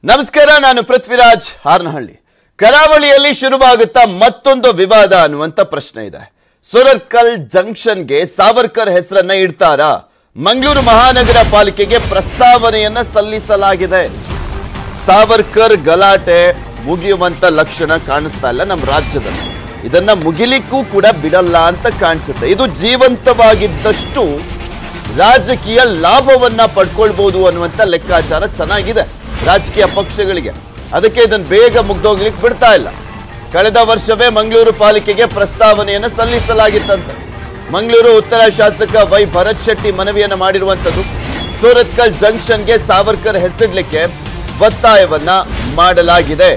ನಮಸ್ಕಾರ ನಾನು ಪೃಥ್ವಿರಾಜ್ ಹಾರ್ನಹಳ್ಳಿ ಕರಾವಳಿಯಲ್ಲಿ ಶುರುವಾಗುತ್ತಾ ಮತ್ತೊಂದು ವಿವಾದ ಅನ್ನುವಂತ ಪ್ರಶ್ನೆ ಇದೆ ಸುರತ್ಕಲ್ ಜಂಕ್ಷನ್ಗೆ ಸಾವರ್ಕರ್ ಹೆಸರನ್ನ ಇಡ್ತಾರಾ ಮಂಗಳೂರು ಮಹಾನಗರ ಪಾಲಿಕೆಗೆ ಪ್ರಸ್ತಾವನೆಯನ್ನ ಸಲ್ಲಿಸಲಾಗಿದೆ ಸಾವರ್ಕರ್ ಗಲಾಟೆ ಮುಗಿಯುವಂತ ಲಕ್ಷಣ ಕಾಣಿಸ್ತಾ ಇಲ್ಲ ನಮ್ಮ ರಾಜ್ಯದಲ್ಲಿ ಇದನ್ನ ಮುಗಿಲಿಕ್ಕೂ ಕೂಡ ಬಿಡಲ್ಲ ಅಂತ ಕಾಣಿಸುತ್ತೆ ಇದು ಜೀವಂತವಾಗಿದ್ದಷ್ಟು ರಾಜಕೀಯ ಲಾಭವನ್ನ ಪಡ್ಕೊಳ್ಬಹುದು ಅನ್ನುವಂತ ಲೆಕ್ಕಾಚಾರ ಚೆನ್ನಾಗಿದೆ ರಾಜಕೀಯ ಪಕ್ಷಗಳಿಗೆ ಅದಕ್ಕೆ ಇದನ್ನು ಬೇಗ ಮುಗ್ದೋಗ್ಲಿಕ್ಕೆ ಬಿಡ್ತಾ ಇಲ್ಲ ಕಳೆದ ವರ್ಷವೇ ಮಂಗಳೂರು ಪಾಲಿಕೆಗೆ ಪ್ರಸ್ತಾವನೆಯನ್ನು ಸಲ್ಲಿಸಲಾಗಿತ್ತಂತೆ ಮಂಗಳೂರು ಉತ್ತರ ಶಾಸಕ ವೈ ಭರತ್ ಶೆಟ್ಟಿ ಮನವಿಯನ್ನ ಮಾಡಿರುವಂತದ್ದು ಸೂರತ್ಕಲ್ ಜಂಕ್ಷನ್ಗೆ ಸಾವರ್ಕರ್ ಹೆಸರಿಡ್ಲಿಕ್ಕೆ ಒತ್ತಾಯವನ್ನ ಮಾಡಲಾಗಿದೆ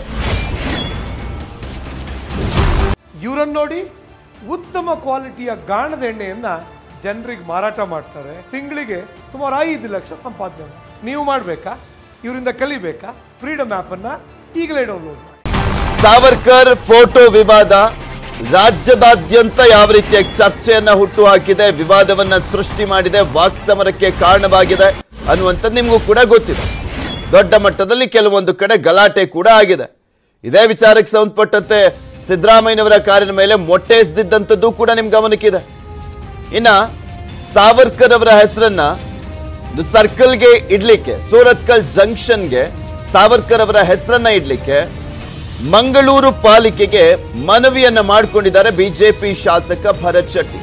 ಇವರನ್ನು ನೋಡಿ ಉತ್ತಮ ಕ್ವಾಲಿಟಿಯ ಗಾಣದ ಎಣ್ಣೆಯನ್ನ ಜನರಿಗೆ ಮಾರಾಟ ಮಾಡ್ತಾರೆ ತಿಂಗಳಿಗೆ ಸುಮಾರು ಐದು ಲಕ್ಷ ಸಂಪಾದನೆ ಮಾಡಿ. ನೀವು ಮಾಡಬೇಕಾ ಇವರಿಂದ ಕಲಿಬೇಕಾ ಫ್ರೀಡಮ್ ಆ್ಯಪನ್ನು ಈಗಲೇ ಡೌನ್ಲೋಡ್ ಮಾಡಿ ಸಾವರ್ಕರ್ ಫೋಟೋ ವಿವಾದ ರಾಜ್ಯದಾದ್ಯಂತ ಯಾವ ರೀತಿಯ ಚರ್ಚೆಯನ್ನ ಹುಟ್ಟು ಹಾಕಿದೆ ವಿವಾದವನ್ನ ಸೃಷ್ಟಿ ಮಾಡಿದೆ ವಾಕ್ಸಮರಕ್ಕೆ ಕಾರಣವಾಗಿದೆ ಅನ್ನುವಂಥದ್ದು ನಿಮಗೂ ಕೂಡ ಗೊತ್ತಿದೆ ದೊಡ್ಡ ಮಟ್ಟದಲ್ಲಿ ಕೆಲವೊಂದು ಕಡೆ ಗಲಾಟೆ ಕೂಡ ಆಗಿದೆ ಇದೇ ವಿಚಾರಕ್ಕೆ ಸಂಬಂಧಪಟ್ಟಂತೆ ಸಿದ್ದರಾಮಯ್ಯನವರ ಕಾರಿನ ಮೇಲೆ ಮೊಟ್ಟೆ ಎಸೆದಿದ್ದಂಥದ್ದು ಕೂಡ ನಿಮ್ ಗಮನಕ್ಕಿದೆ ಇನ್ನ ಸಾವರ್ಕರ್ ಅವರ ಹೆಸರನ್ನ ಒಂದು ಸರ್ಕಲ್ಗೆ ಇಡ್ಲಿಕ್ಕೆ ಸೂರತ್ಕಲ್ ಜಂಕ್ಷನ್ಗೆ ಸಾವರ್ಕರ್ ಅವರ ಹೆಸರನ್ನ ಇಡ್ಲಿಕ್ಕೆ ಮಂಗಳೂರು ಪಾಲಿಕೆಗೆ ಮನವಿಯನ್ನ ಮಾಡಿಕೊಂಡಿದ್ದಾರೆ ಬಿಜೆಪಿ ಶಾಸಕ ಭರತ್ ಶೆಟ್ಟಿ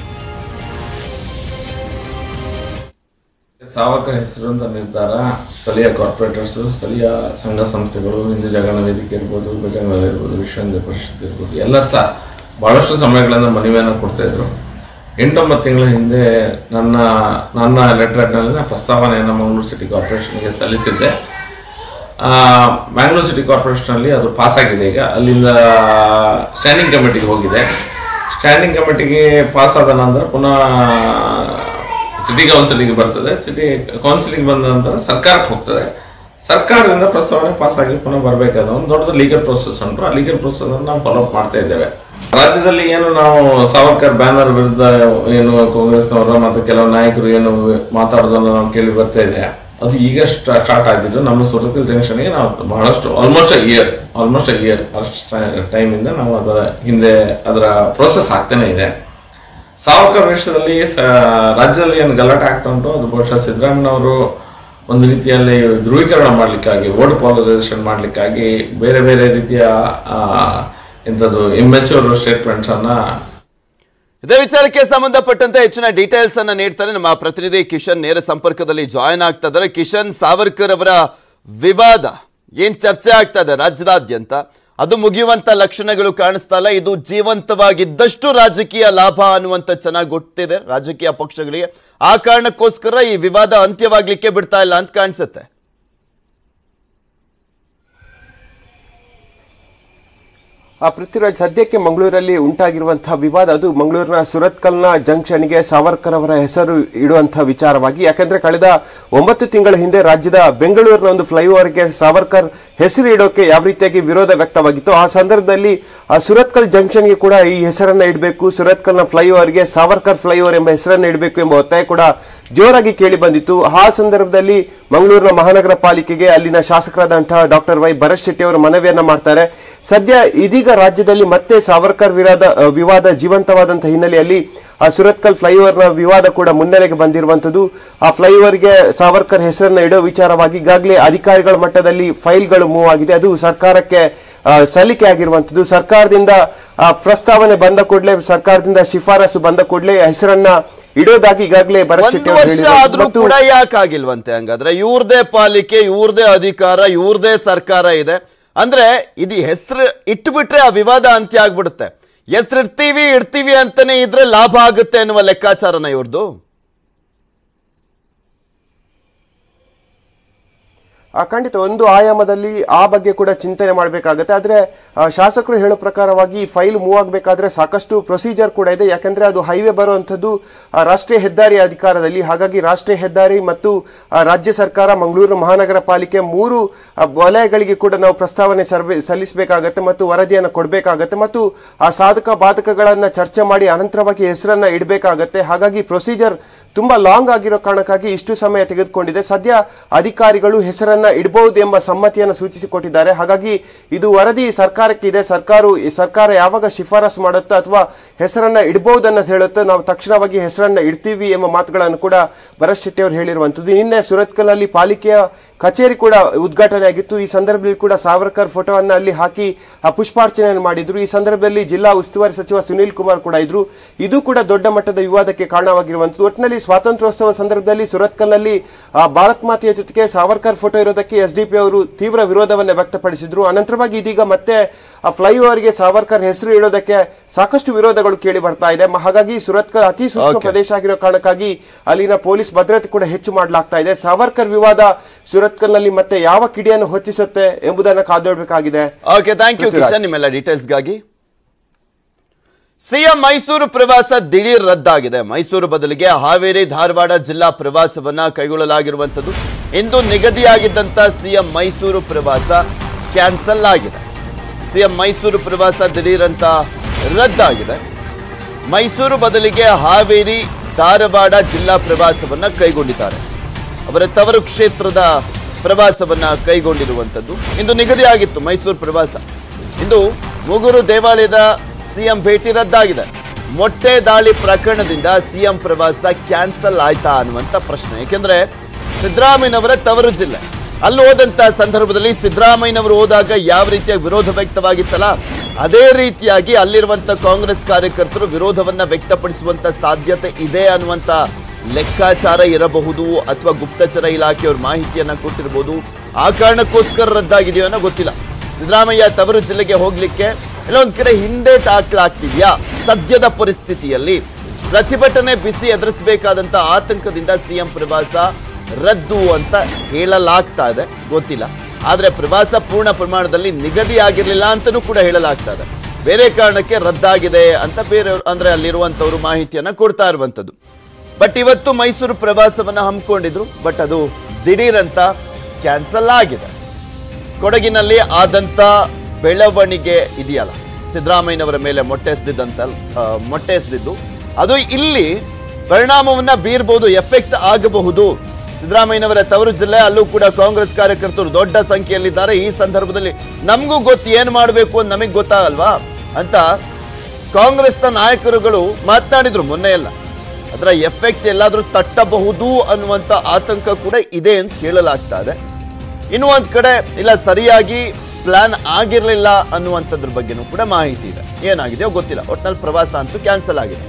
ಸಾವರ್ಕರ್ ಹೆಸರುವಂತ ನಿರ್ಧಾರ ಸ್ಥಳೀಯ ಕಾರ್ಪೊರೇಟರ್ಸ್ ಸ್ಥಳೀಯ ಸಂಘ ಸಂಸ್ಥೆಗಳು ಹಿಂದೂ ಜಾಗರಣ ವೇದಿಕೆ ಇರ್ಬೋದು ಬಜರಂಗ ದಳ ಇರ್ಬೋದು ವಿಶ್ವ ಹಿಂದೂ ಪರಿಷತ್ ಇರ್ಬೋದು ಎಲ್ಲರೂ ಸಹ ಬಹಳಷ್ಟು ಸಮಯಗಳಿಂದ ಮನವಿಯನ್ನು ಕೊಡ್ತಾ ಇದ್ರು ಎಂಟೊಂಬತ್ತು ತಿಂಗಳ ಹಿಂದೆ ನನ್ನ ನನ್ನ ಲೆಟರ್ನಲ್ಲಿ ನಾನು ಪ್ರಸ್ತಾವನೆಯನ್ನು ಮಂಗಳೂರು ಸಿಟಿ ಕಾರ್ಪೊರೇಷನ್ಗೆ ಸಲ್ಲಿಸಿದ್ದೆ ಆ, ಬ್ಯಾಂಗ್ಳೂರು ಸಿಟಿ ಕಾರ್ಪೊರೇಷನಲ್ಲಿ ಅದು ಪಾಸ್ ಆಗಿದೆ ಈಗ ಅಲ್ಲಿಂದ ಸ್ಟ್ಯಾಂಡಿಂಗ್ ಕಮಿಟಿಗೆ ಹೋಗಿದೆ ಸ್ಟ್ಯಾಂಡಿಂಗ್ ಕಮಿಟಿಗೆ ಪಾಸ್ ಆದ ನಂತರ ಪುನಃ ಸಿಟಿ ಕೌನ್ಸಿಲಿಗೆ ಬರ್ತದೆ ಸಿಟಿ ಕೌನ್ಸಿಲಿಗೆ ಬಂದ ನಂತರ ಸರ್ಕಾರಕ್ಕೆ ಹೋಗ್ತದೆ ಸರ್ಕಾರದಿಂದ ಪ್ರಸ್ತಾವನೆ ಪಾಸ್ ಆಗಿ ಪುನಃ ಬರಬೇಕಾದ ಒಂದು ದೊಡ್ಡ ಲೀಗಲ್ ಪ್ರೋಸೆಸ್ ಉಂಟು ಆ ಲೀಗಲ್ ಪ್ರೋಸೆಸ್ ಅನ್ನು ನಾವು ಫಾಲೋ ಮಾಡ್ತಾ ಇದ್ದೇವೆ ರಾಜ್ಯದಲ್ಲಿ ಏನು ನಾವು ಸಾವರ್ಕರ್ ಬ್ಯಾನರ್ ವಿರುದ್ಧ ಏನು ಕಾಂಗ್ರೆಸ್ನವರ ಮತ್ತು ಕೆಲವು ನಾಯಕರು ಏನು ಮಾತಾಡೋದನ್ನು ನಾವು ಕೇಳಿ ಬರ್ತಾ ಇದೆ ಅದು ಈಗ ಸ್ಟಾರ್ಟ್ ಆಗಿದ್ದು ನಮ್ಮ ಸುರತ್ಕಲ್ ಜಂಕ್ಷನ್ಗೆ ನಾವು ಬಹಳಷ್ಟು ಆಲ್ಮೋಸ್ಟ್ ಇಯರ್ ಆಲ್ಮೋಸ್ಟ್ ಇಯರ್ ಅಷ್ಟು ಟೈಮಿಂದ ನಾವು ಅದರ ಹಿಂದೆ ಅದರ ಪ್ರೋಸೆಸ್ ಆಗ್ತಾನೆ ಇದೆ ಸಾವರ್ಕರ್ ವಿಷಯದಲ್ಲಿ ಸ- ರಾಜ್ಯದಲ್ಲಿ ಏನು ಗಲಾಟೆ ಆಗ್ತಾ ಉಂಟು ಅದು ಬಹುಶಃ ಸಿದ್ದರಾಮಯ್ಯನವರು ಒಂದು ರೀತಿಯಲ್ಲಿ ಧ್ರುವೀಕರಣ ಮಾಡಲಿಕ್ಕಾಗಿ ವೋಟ್ ಪಾಲರೈಸೇಷನ್ ಮಾಡಲಿಕ್ಕಾಗಿ ಬೇರೆ ಬೇರೆ ರೀತಿಯ ಆ, ಎಂಥದ್ದು ಇಮ್ಮೆಚೂರ್ ಸ್ಟೇಟ್ಮೆಂಟ್ಸ್ ಅನ್ನ ಇದೇ ವಿಚಾರಕ್ಕೆ ಸಂಬಂಧಪಟ್ಟಂತೆ ಹೆಚ್ಚಿನ ಡೀಟೇಲ್ಸ್ ಅನ್ನ ನೀಡ್ತಾರೆ ನಮ್ಮ ಪ್ರತಿನಿಧಿ ಕಿಶನ್ ನೇರ ಸಂಪರ್ಕದಲ್ಲಿ ಜಾಯ್ನ್ ಆಗ್ತಾ ಇದ್ದಾರೆ ಕಿಶನ್ ಸಾವರ್ಕರ್ ಅವರ ವಿವಾದ ಏನ್ ಚರ್ಚೆ ಆಗ್ತಾ ಇದೆ ರಾಜ್ಯದಾದ್ಯಂತ ಅದು ಮುಗಿಯುವಂತ ಲಕ್ಷಣಗಳು ಕಾಣಿಸ್ತಾ ಇಲ್ಲ ಇದು ಜೀವಂತವಾಗಿದ್ದಷ್ಟು ರಾಜಕೀಯ ಲಾಭ ಅನ್ನುವಂತ ಚೆನ್ನಾಗಿ ಗೊತ್ತಿದೆ ರಾಜಕೀಯ ಪಕ್ಷಗಳಿಗೆ ಆ ಕಾರಣಕ್ಕೋಸ್ಕರ ಈ ವಿವಾದ ಅಂತ್ಯವಾಗ್ಲಿಕ್ಕೆ ಬಿಡ್ತಾ ಇಲ್ಲ ಅಂತ ಕಾಣಿಸುತ್ತೆ ಆ ಪೃಥ್ವಿರಾಜ್ ಸದ್ಯಕ್ಕೆ ಮಂಗಳೂರಲ್ಲಿ ಉಂಟಾಗಿರುವಂತಹ ವಿವಾದ ಅದು ಮಂಗಳೂರಿನ ಸುರತ್ಕಲ್ನ ಜಂಕ್ಷನ್ಗೆ ಸಾವರ್ಕರ್ ಅವರ ಹೆಸರು ಇಡುವಂತಹ ವಿಚಾರವಾಗಿ ಯಾಕಂದ್ರೆ ಕಳೆದ ಒಂಬತ್ತು ತಿಂಗಳ ಹಿಂದೆ ರಾಜ್ಯದ ಬೆಂಗಳೂರಿನ ಒಂದು ಫ್ಲೈಓವರ್ಗೆ ಸಾವರ್ಕರ್ ಹೆಸರು ಇಡೋಕೆ ಯಾವ ರೀತಿಯಾಗಿ ವಿರೋಧ ವ್ಯಕ್ತವಾಗಿತ್ತು ಆ ಸಂದರ್ಭದಲ್ಲಿ ಆ ಸುರತ್ಕಲ್ ಜಂಕ್ಷನ್ಗೆ ಕೂಡ ಈ ಹೆಸರನ್ನ ಇಡಬೇಕು ಸುರತ್ಕಲ್ನ ಫ್ಲೈಓವರ್ಗೆ ಸಾವರ್ಕರ್ ಫ್ಲೈಓವರ್ ಎಂಬ ಹೆಸರನ್ನ ಇಡಬೇಕು ಎಂಬ ಒತ್ತಾಯ ಕೂಡ ಜೋರಾಗಿ ಕೇಳಿ ಬಂದಿತ್ತು ಆ ಸಂದರ್ಭದಲ್ಲಿ ಮಂಗಳೂರಿನ ಮಹಾನಗರ ಪಾಲಿಕೆಗೆ ಅಲ್ಲಿನ ಶಾಸಕರಾದಂತಹ ಡಾಕ್ಟರ್ ವೈ ಭರತ್ ಶೆಟ್ಟಿ ಅವರು ಮನವಿಯನ್ನ ಮಾಡ್ತಾರೆ ಸದ್ಯ ಇದೀಗ ರಾಜ್ಯದಲ್ಲಿ ಮತ್ತೆ ಸಾವರ್ಕರ್ ವಿರಾದ ಅ, ವಿವಾದ ಜೀವಂತವಾದಂತಹ ಹಿನ್ನೆಲೆಯಲ್ಲಿ ಆ ಸುರತ್ಕಲ್ ಫ್ಲೈಓವರ್ನ ವಿವಾದ ಕೂಡ ಮುನ್ನೆಲೆಗೆ ಬಂದಿರುವಂತದ್ದು ಆ ಫ್ಲೈಓವರ್ಗೆ ಸಾವರ್ಕರ್ ಹೆಸರನ್ನ ಇಡೋ ವಿಚಾರವಾಗಿ ಈಗಾಗಲೇ ಅಧಿಕಾರಿಗಳ ಮಟ್ಟದಲ್ಲಿ ಫೈಲ್ಗಳು ಮೂವ್ ಆಗಿದೆ ಅದು ಸರ್ಕಾರಕ್ಕೆ ಆ, ಸಲ್ಲಿಕೆ ಆಗಿರುವಂತದ್ದು ಸರ್ಕಾರದಿಂದ ಆ, ಪ್ರಸ್ತಾವನೆ ಬಂದ ಕೂಡಲೇ ಸರ್ಕಾರದಿಂದ ಶಿಫಾರಸು ಬಂದ ಕೂಡಲೇ ಹೆಸರನ್ನ ಇಡೋದಾಗಿ ಈಗಾಗಲೇ ಭರತ್ ಶೆಟ್ಟಿ ಒಂದು ಅವರು ವರ್ಷ ಹೇಳಿದ್ದಾರೆ. ಆದ್ರೂ ಮತ್ತು ಕೂಡ ಯಾಕಾಗಿಲ್ವಂತೆ ಹಂಗಾದ್ರೆ ಇವ್ರದೇ ಪಾಲಿಕೆ ಇವ್ರದೇ ಅಧಿಕಾರ ಇವ್ರದೇ ಸರ್ಕಾರ ಇದೆ ಅಂದ್ರೆ ಇದು ಹೆಸರು ಇಟ್ಬಿಟ್ರೆ ಆ ವಿವಾದ ಅಂತ್ಯ ಆಗ್ಬಿಡುತ್ತೆ ಹೆಸರು ಇಡ್ತೀವಿ ಇಡ್ತೀವಿ ಅಂತಾನೆ ಇದ್ರೆ ಲಾಭ ಆಗುತ್ತೆ ಅನ್ನುವ ಲೆಕ್ಕಾಚಾರನ ಇವ್ರದ್ದು ಆ, ಖಂಡಿತ ಒಂದು ಆಯಾಮದಲ್ಲಿ ಆ ಬಗ್ಗೆ ಕೂಡ ಚಿಂತನೆ ಮಾಡಬೇಕಾಗುತ್ತೆ ಆದ್ರೆ ಆ, ಶಾಸಕರು ಹೇಳೋ ಪ್ರಕಾರವಾಗಿ ಈ ಫೈಲ್ ಮೂವ್ ಆಗಬೇಕಾದ್ರೆ ಸಾಕಷ್ಟು ಪ್ರೊಸೀಜರ್ ಕೂಡ ಇದೆ ಯಾಕಂದ್ರೆ ಅದು ಹೈವೇ ಬರುವಂತದ್ದು ಆ, ರಾಷ್ಟ್ರೀಯ ಹೆದ್ದಾರಿ ಅಧಿಕಾರದಲ್ಲಿ ಹಾಗಾಗಿ ರಾಷ್ಟ್ರೀಯ ಹೆದ್ದಾರಿ ಮತ್ತು ಆ, ರಾಜ್ಯ ಸರ್ಕಾರ ಮಂಗಳೂರು ಮಹಾನಗರ ಪಾಲಿಕೆ ಮೂರು ಆ, ವಲಯಗಳಿಗೆ ಕೂಡ ನಾವು ಪ್ರಸ್ತಾವನೆ ಸರ್ವೆ ಸಲ್ಲಿಸಬೇಕಾಗತ್ತೆ ಮತ್ತು ವರದಿಯನ್ನು ಕೊಡಬೇಕಾಗತ್ತೆ ಮತ್ತು ಆ ಸಾಧಕ ಬಾಧಕಗಳನ್ನ ಚರ್ಚೆ ಮಾಡಿ ಅನಂತರವಾಗಿ ಹೆಸರನ್ನ ಇಡಬೇಕಾಗತ್ತೆ ಹಾಗಾಗಿ ಪ್ರೊಸೀಜರ್ ತುಂಬಾ ಲಾಂಗ್ ಆಗಿರೋ ಕಾರಣಕ್ಕಾಗಿ ಇಷ್ಟು ಸಮಯ ತೆಗೆದುಕೊಂಡಿದೆ ಸದ್ಯ ಅಧಿಕಾರಿಗಳು ಹೆಸರನ್ನ ಇಡಬಹುದು ಎಂಬ ಸಮ್ಮತಿಯನ್ನು ಸೂಚಿಸಿಕೊಟ್ಟಿದ್ದಾರೆ ಹಾಗಾಗಿ ಇದು ವರದಿ ಸರ್ಕಾರಕ್ಕೆ ಇದೆ ಸರ್ಕಾರ ಸರ್ಕಾರ ಯಾವಾಗ ಶಿಫಾರಸು ಮಾಡುತ್ತೋ ಅಥವಾ ಹೆಸರನ್ನ ಇಡಬಹುದು ಅನ್ನೋದು ಹೇಳುತ್ತೋ ನಾವು ತಕ್ಷಣವಾಗಿ ಹೆಸರನ್ನ ಇಡ್ತೀವಿ ಎಂಬ ಮಾತುಗಳನ್ನು ಕೂಡ ಭರತ್ ಶೆಟ್ಟಿ ಅವರು ಹೇಳಿರುವಂತದ್ದು ನಿನ್ನೆ ಸುರತ್ಕಲ್ನಲ್ಲಿ ಪಾಲಿಕೆಯ ಕಚೇರಿ ಕೂಡ ಉದ್ಘಾಟನೆ ಆಗಿತ್ತು ಈ ಸಂದರ್ಭದಲ್ಲಿ ಕೂಡ ಸಾವರ್ಕರ್ ಫೋಟೋವನ್ನ ಅಲ್ಲಿ ಹಾಕಿ ಆ ಪುಷ್ಪಾರ್ಚನೆಯನ್ನು ಮಾಡಿದ್ರು ಈ ಸಂದರ್ಭದಲ್ಲಿ ಜಿಲ್ಲಾ ಉಸ್ತುವಾರಿ ಸಚಿವ ಸುನೀಲ್ ಕುಮಾರ್ ಕೂಡ ಇದ್ರು ಇದು ಕೂಡ ದೊಡ್ಡ ಮಟ್ಟದ ವಿವಾದಕ್ಕೆ ಕಾರಣವಾಗಿರುವಂತದ್ದು ಒಟ್ಟಿನಲ್ಲಿ ಸ್ವಾತಂತ್ರ್ಯೋತ್ಸವ ಸಂದರ್ಭದಲ್ಲಿ ಸುರತ್ಕಲ್ನಲ್ಲಿ ಆ, ಭಾರತ್ ಮಾತೆಯ ಜೊತೆಗೆ ಸಾವರ್ಕರ್ ಫೋಟೋ ಇರೋದಕ್ಕೆ ಎಸ್ ಡಿ ಪಿ ಅವರು ತೀವ್ರ ವಿರೋಧವನ್ನ ವ್ಯಕ್ತಪಡಿಸಿದ್ರು ಅನಂತರವಾಗಿ ಇದೀಗ ಮತ್ತೆ ಆ ಫ್ಲೈಓವರ್ಗೆ ಸಾವರ್ಕರ್ ಹೆಸರು ಇಡೋದಕ್ಕೆ ಸಾಕಷ್ಟು ವಿರೋಧಗಳು ಕೇಳಿ ಬರ್ತಾ ಇದೆ ಮ- ಹಾಗಾಗಿ ಸುರತ್ಕಲ್ ಅತಿ ಸೂಕ್ಷ್ಮ Okay. ಪ್ರದೇಶ ಆಗಿರೋ ಕಾರಣಕ್ಕಾಗಿ ಅಲ್ಲಿನ ಪೊಲೀಸ್ ಭದ್ರತೆ ಕೂಡ ಹೆಚ್ಚು ಮಾಡಲಾಗ್ತಾ ಇದೆ ಸಾವರ್ಕರ್ ವಿವಾದ ಸುರತ್ಕಲ್ನಲ್ಲಿ ಮತ್ತೆ ಯಾವ ಕಿಡಿಯನ್ನು ಹೊತ್ತಿಸುತ್ತೆ ಎಂಬುದನ್ನು ಕಾದೋಡ್ಬೇಕಾಗಿದೆ okay thank you Prithviraj. Kishan ನಿಮ್ಮೆಲ್ಲ ಡೀಟೇಲ್ಸ್ಗಾಗಿ ಸಿಎಂ ಮೈಸೂರು ಪ್ರವಾಸ ದಿಢೀರ್ ರದ್ದಾಗಿದೆ ಮೈಸೂರು ಬದಲಿಗೆ ಹಾವೇರಿ ಧಾರವಾಡ ಜಿಲ್ಲಾ ಪ್ರವಾಸವನ್ನ ಕೈಗೊಳ್ಳಲಾಗಿರುವಂತದ್ದು ಇಂದು ನಿಗದಿಯಾಗಿದ್ದಂತ ಸಿಎಂ ಮೈಸೂರು ಪ್ರವಾಸ ಕ್ಯಾನ್ಸಲ್ ಆಗಿದೆ ಸಿಎಂ ಮೈಸೂರು ಪ್ರವಾಸ ದಿಢೀರ್ ಅಂತ ರದ್ದಾಗಿದೆ ಮೈಸೂರು ಬದಲಿಗೆ ಹಾವೇರಿ ಧಾರವಾಡ ಜಿಲ್ಲಾ ಪ್ರವಾಸವನ್ನ ಕೈಗೊಂಡಿದ್ದಾರೆ ಅವರ ತವರು ಕ್ಷೇತ್ರದ ಪ್ರವಾಸವನ್ನ ಕೈಗೊಂಡಿರುವಂತದ್ದು ಇಂದು ನಿಗದಿಯಾಗಿತ್ತು ಮೈಸೂರು ಪ್ರವಾಸ ಇಂದು ಮುಗುರು ದೇವಾಲಯದ ಸಿಎಂ ಭೇಟಿ ರದ್ದಾಗಿದೆ ಮೊಟ್ಟೆ ದಾಳಿ ಪ್ರಕರಣದಿಂದ ಸಿಎಂ ಪ್ರವಾಸ ಕ್ಯಾನ್ಸಲ್ ಆಯ್ತಾ ಅನ್ನುವಂತ ಪ್ರಶ್ನೆ ಯಾಕೆಂದ್ರೆ ಸಿದ್ದರಾಮಯ್ಯನವರ ತವರು ಜಿಲ್ಲೆ ಅಲ್ಲಿ ಹೋದಂತ ಸಂದರ್ಭದಲ್ಲಿ ಸಿದ್ದರಾಮಯ್ಯನವರು ಹೋದಾಗ ಯಾವ ರೀತಿಯ ವಿರೋಧ ವ್ಯಕ್ತವಾಗಿತ್ತಲ್ಲ ಅದೇ ರೀತಿಯಾಗಿ ಅಲ್ಲಿರುವಂತ ಕಾಂಗ್ರೆಸ್ ಕಾರ್ಯಕರ್ತರು ವಿರೋಧವನ್ನ ವ್ಯಕ್ತಪಡಿಸುವಂತ ಸಾಧ್ಯತೆ ಇದೆ ಅನ್ನುವಂತ ಲೆಕ್ಕಾಚಾರ ಇರಬಹುದು ಅಥವಾ ಗುಪ್ತಚರ ಇಲಾಖೆಯವರು ಮಾಹಿತಿಯನ್ನ ಕೊಟ್ಟಿರಬಹುದು ಆ ಕಾರಣಕ್ಕೋಸ್ಕರ ರದ್ದಾಗಿದೆಯೋ ಅನ್ನೋ ಗೊತ್ತಿಲ್ಲ ಸಿದ್ದರಾಮಯ್ಯ ತವರು ಜಿಲ್ಲೆಗೆ ಹೋಗ್ಲಿಕ್ಕೆ ಎಲ್ಲೊಂದ್ ಕಡೆ ಹಿಂದೇಟ್ ಹಾಕ್ಲಾಗ್ತಿದ್ಯಾ ಸದ್ಯದ ಪರಿಸ್ಥಿತಿಯಲ್ಲಿ ಪ್ರತಿಭಟನೆ ಬಿಸಿ ಎದುರಿಸಬೇಕಾದಂತ ಆತಂಕದಿಂದ ಸಿಎಂ ಪ್ರವಾಸ ರದ್ದು ಅಂತ ಹೇಳಲಾಗ್ತಾ ಇದೆ ಗೊತ್ತಿಲ್ಲ ಆದ್ರೆ ಪ್ರವಾಸ ಪೂರ್ಣ ಪ್ರಮಾಣದಲ್ಲಿ ನಿಗದಿ ಆಗಿರ್ಲಿಲ್ಲ ಅಂತಲೂ ಕೂಡ ಹೇಳಲಾಗ್ತಾ ಇದೆ ಬೇರೆ ಕಾರಣಕ್ಕೆ ರದ್ದಾಗಿದೆ ಅಂತ ಬೇರೆ ಅಂದ್ರೆ ಅಲ್ಲಿರುವಂತವ್ರು ಮಾಹಿತಿಯನ್ನ ಕೊಡ್ತಾ ಇರುವಂತದ್ದು ಬಟ್ ಇವತ್ತು ಮೈಸೂರು ಪ್ರವಾಸವನ್ನ ಹಮ್ಮಿಕೊಂಡಿದ್ರು ಬಟ್ ಅದು ದಿಢೀರ್ ಅಂತ ಕ್ಯಾನ್ಸಲ್ ಆಗಿದೆ ಕೊಡಗಿನಲ್ಲಿ ಆದಂತ ಬೆಳವಣಿಗೆ ಇದೆಯಲ್ಲ ಸಿದ್ದರಾಮಯ್ಯನವರ ಮೇಲೆ ಮೊಟ್ಟೆ ಎಸ್ದಿದ್ದಂತ ಆ, ಮೊಟ್ಟೆ ಎಸ್ದಿದ್ದು ಅದು ಇಲ್ಲಿ ಪರಿಣಾಮವನ್ನ ಬೀರ್ಬೋದು ಎಫೆಕ್ಟ್ ಆಗಬಹುದು ಸಿದ್ದರಾಮಯ್ಯನವರ ತವರು ಜಿಲ್ಲೆ ಅಲ್ಲೂ ಕೂಡ ಕಾಂಗ್ರೆಸ್ ಕಾರ್ಯಕರ್ತರು ದೊಡ್ಡ ಸಂಖ್ಯೆಯಲ್ಲಿದ್ದಾರೆ ಈ ಸಂದರ್ಭದಲ್ಲಿ ನಮಗೂ ಗೊತ್ತು ಏನ್ ಮಾಡಬೇಕು ಅಂತ ನಮಗೆ ಗೊತ್ತಾಗಲ್ವಾ ಅಂತ ಕಾಂಗ್ರೆಸ್ನ ನಾಯಕರುಗಳು ಮಾತನಾಡಿದ್ರು ಮೊನ್ನೆ ಎಲ್ಲ ಅದರ ಎಫೆಕ್ಟ್ ಎಲ್ಲಾದ್ರೂ ತಟ್ಟಬಹುದು ಅನ್ನುವಂತ ಆತಂಕ ಕೂಡ ಇದೆ ಅಂತ ಹೇಳಲಾಗ್ತಾ ಇದೆ ಇನ್ನು ಒಂದ್ ಕಡೆ ಇಲ್ಲ ಸರಿಯಾಗಿ ಪ್ಲಾನ್ ಆಗಿರ್ಲಿಲ್ಲ ಅನ್ನುವಂಥದ್ರ ಬಗ್ಗೆನೂ ಕೂಡ ಮಾಹಿತಿ ಇದೆ ಏನಾಗಿದೆಯೋ ಗೊತ್ತಿಲ್ಲ ಒಟ್ನಲ್ಲಿ ಪ್ರವಾಸ ಅಂತೂ ಕ್ಯಾನ್ಸಲ್ ಆಗಿದೆ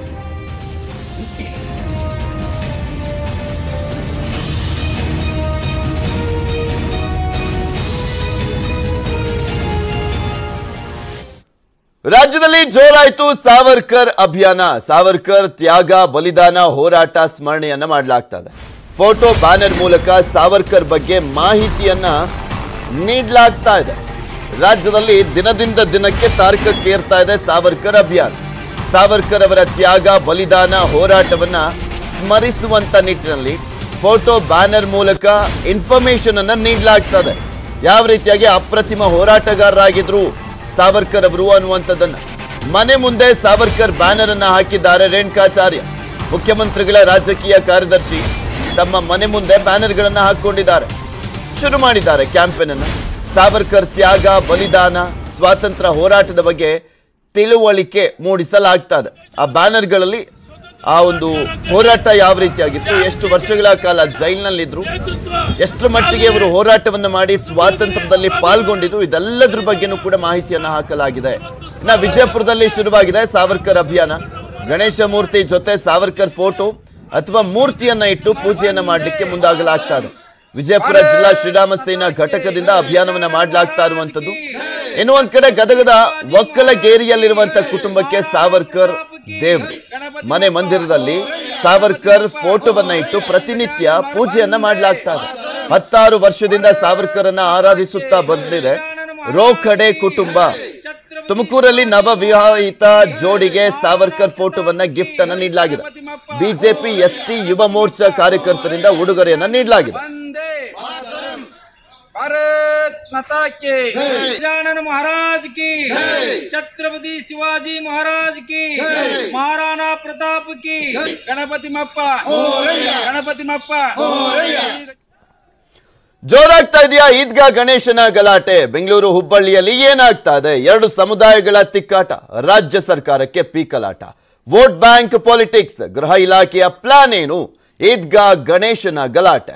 ರಾಜ್ಯದಲ್ಲಿ ಜೋರಾಯ್ತು ಸಾವರ್ಕರ್ ಅಭಿಯಾನ ಸಾವರ್ಕರ್ ತ್ಯಾಗ ಬಲಿದಾನ ಹೋರಾಟ ಸ್ಮರಣೆಯನ್ನ ಮಾಡಲಾಗ್ತಾ ಇದೆ ಫೋಟೋ ಬ್ಯಾನರ್ ಮೂಲಕ ಸಾವರ್ಕರ್ ಬಗ್ಗೆ ಮಾಹಿತಿಯನ್ನ ನೀಡಲಾಗ್ತಾ ಇದೆ ರಾಜ್ಯದಲ್ಲಿ ದಿನದಿಂದ ದಿನಕ್ಕೆ ತಾರಕಕ್ಕೇರ್ತಾ ಇದೆ ಸಾವರ್ಕರ್ ಅಭಿಯಾನ ಸಾವರ್ಕರ್ ಅವರ ತ್ಯಾಗ ಬಲಿದಾನ ಹೋರಾಟವನ್ನ ಸ್ಮರಿಸುವಂತ ನಿಟ್ಟಿನಲ್ಲಿ ಫೋಟೋ ಬ್ಯಾನರ್ ಮೂಲಕ ಇನ್ಫಾರ್ಮೇಶನ್ ಅನ್ನ ನೀಡಲಾಗ್ತದೆ ಯಾವ ರೀತಿಯಾಗಿ ಅಪ್ರತಿಮ ಹೋರಾಟಗಾರರಾಗಿದ್ರು ಸಾವರ್ಕರ್ ಅವರು ಅನ್ನುವಂಥದ್ದನ್ನ ಮನೆ ಮುಂದೆ ಸಾವರ್ಕರ್ ಬ್ಯಾನರ್ ಅನ್ನ ಹಾಕಿದ್ದಾರೆ ರೇಣುಕಾಚಾರ್ಯ ಮುಖ್ಯಮಂತ್ರಿಗಳ ರಾಜಕೀಯ ಕಾರ್ಯದರ್ಶಿ ತಮ್ಮ ಮನೆ ಮುಂದೆ ಬ್ಯಾನರ್ಗಳನ್ನ ಹಾಕೊಂಡಿದ್ದಾರೆ ಶುರು ಮಾಡಿದ್ದಾರೆ ಕ್ಯಾಂಪೇನ್ ಅನ್ನ ಸಾವರ್ಕರ್ ತ್ಯಾಗ ಬಲಿದಾನ ಸ್ವಾತಂತ್ರ್ಯ ಹೋರಾಟದ ಬಗ್ಗೆ ತಿಳುವಳಿಕೆ ಮೂಡಿಸಲಾಗ್ತಾ ಇದೆ ಆ ಬ್ಯಾನರ್ಗಳಲ್ಲಿ ಆ ಒಂದು ಹೋರಾಟ ಯಾವ ರೀತಿಯಾಗಿತ್ತು ಎಷ್ಟು ವರ್ಷಗಳ ಕಾಲ ಜೈಲಿನಲ್ಲಿದ್ರು ಎಷ್ಟು ಮಟ್ಟಿಗೆ ಅವರು ಹೋರಾಟವನ್ನು ಮಾಡಿ ಸ್ವಾತಂತ್ರ್ಯದಲ್ಲಿ ಪಾಲ್ಗೊಂಡಿದ್ದು ಇದೆಲ್ಲದ್ರ ಬಗ್ಗೆನೂ ಕೂಡ ಮಾಹಿತಿಯನ್ನ ಹಾಕಲಾಗಿದೆ ಇನ್ನ ವಿಜಯಪುರದಲ್ಲಿ ಶುರುವಾಗಿದೆ ಸಾವರ್ಕರ್ ಅಭಿಯಾನ ಗಣೇಶ ಮೂರ್ತಿ ಜೊತೆ ಸಾವರ್ಕರ್ ಫೋಟೋ ಅಥವಾ ಮೂರ್ತಿಯನ್ನ ಇಟ್ಟು ಪೂಜೆಯನ್ನ ಮಾಡಲಿಕ್ಕೆ ಮುಂದಾಗಲಾಗ್ತಾ ಇದೆ ವಿಜಯಪುರ ಜಿಲ್ಲಾ ಶ್ರೀರಾಮ ಸೇನಾ ಘಟಕದಿಂದ ಅಭಿಯಾನವನ್ನ ಮಾಡಲಾಗ್ತಾ ಇರುವಂತದ್ದು ಇನ್ನು ಒಂದ್ ಕಡೆ ಗದಗದ ಒಕ್ಕಲಗೇರಿಯಲ್ಲಿರುವಂತ ಕುಟುಂಬಕ್ಕೆ ಸಾವರ್ಕರ್ ದೇವ್ರು ಮನೆ ಮಂದಿರದಲ್ಲಿ ಸಾವರ್ಕರ್ ಫೋಟೋವನ್ನ ಇಟ್ಟು ಪ್ರತಿನಿತ್ಯ ಪೂಜೆಯನ್ನ ಮಾಡಲಾಗ್ತಾ ಇದೆ ಹತ್ತಾರು ವರ್ಷದಿಂದ ಸಾವರ್ಕರ್ ಅನ್ನ ಆರಾಧಿಸುತ್ತಾ ಬಂದಿದೆ ರೋಖಡೆ ಕುಟುಂಬ ತುಮಕೂರಲ್ಲಿ ನವ ವಿವಾಹಿತ ಜೋಡಿಗೆ ಸಾವರ್ಕರ್ ಫೋಟೋವನ್ನ ಗಿಫ್ಟ್ ಅನ್ನ ನೀಡಲಾಗಿದೆ ಬಿಜೆಪಿ ಎಸ್ಟಿ ಯುವ ಮೋರ್ಚಾ ಕಾರ್ಯಕರ್ತರಿಂದ ಉಡುಗೊರೆಯನ್ನ ನೀಡಲಾಗಿದೆ भारत माता के गजानन महाराज की छत्रपति शिवाजी महाराज की महाराणा प्रताप की गणपति मप्पा गणपति मप्पा ಜೋರಾಗ್ತಾ ಇದೆಯಾ ಈದ್ಗಾ ಗಣೇಶನ ಗಲಾಟೆ ಬೆಂಗಳೂರು ಹುಬ್ಬಳ್ಳಿಯಲ್ಲಿ ಏನಾಗ್ತಾ ಇದೆ ಎರಡು ಸಮುದಾಯಗಳ ತಿಕ್ಕಾಟ ರಾಜ್ಯ ಸರ್ಕಾರಕ್ಕೆ ಪೀಕಲಾಟ ವೋಟ್ ಬ್ಯಾಂಕ್ ಪಾಲಿಟಿಕ್ಸ್ ಗೃಹ ಇಲಾಖೆಯ ಪ್ಲಾನ್ ಏನು ಈದ್ಗಾ ಗಣೇಶನ ಗಲಾಟೆ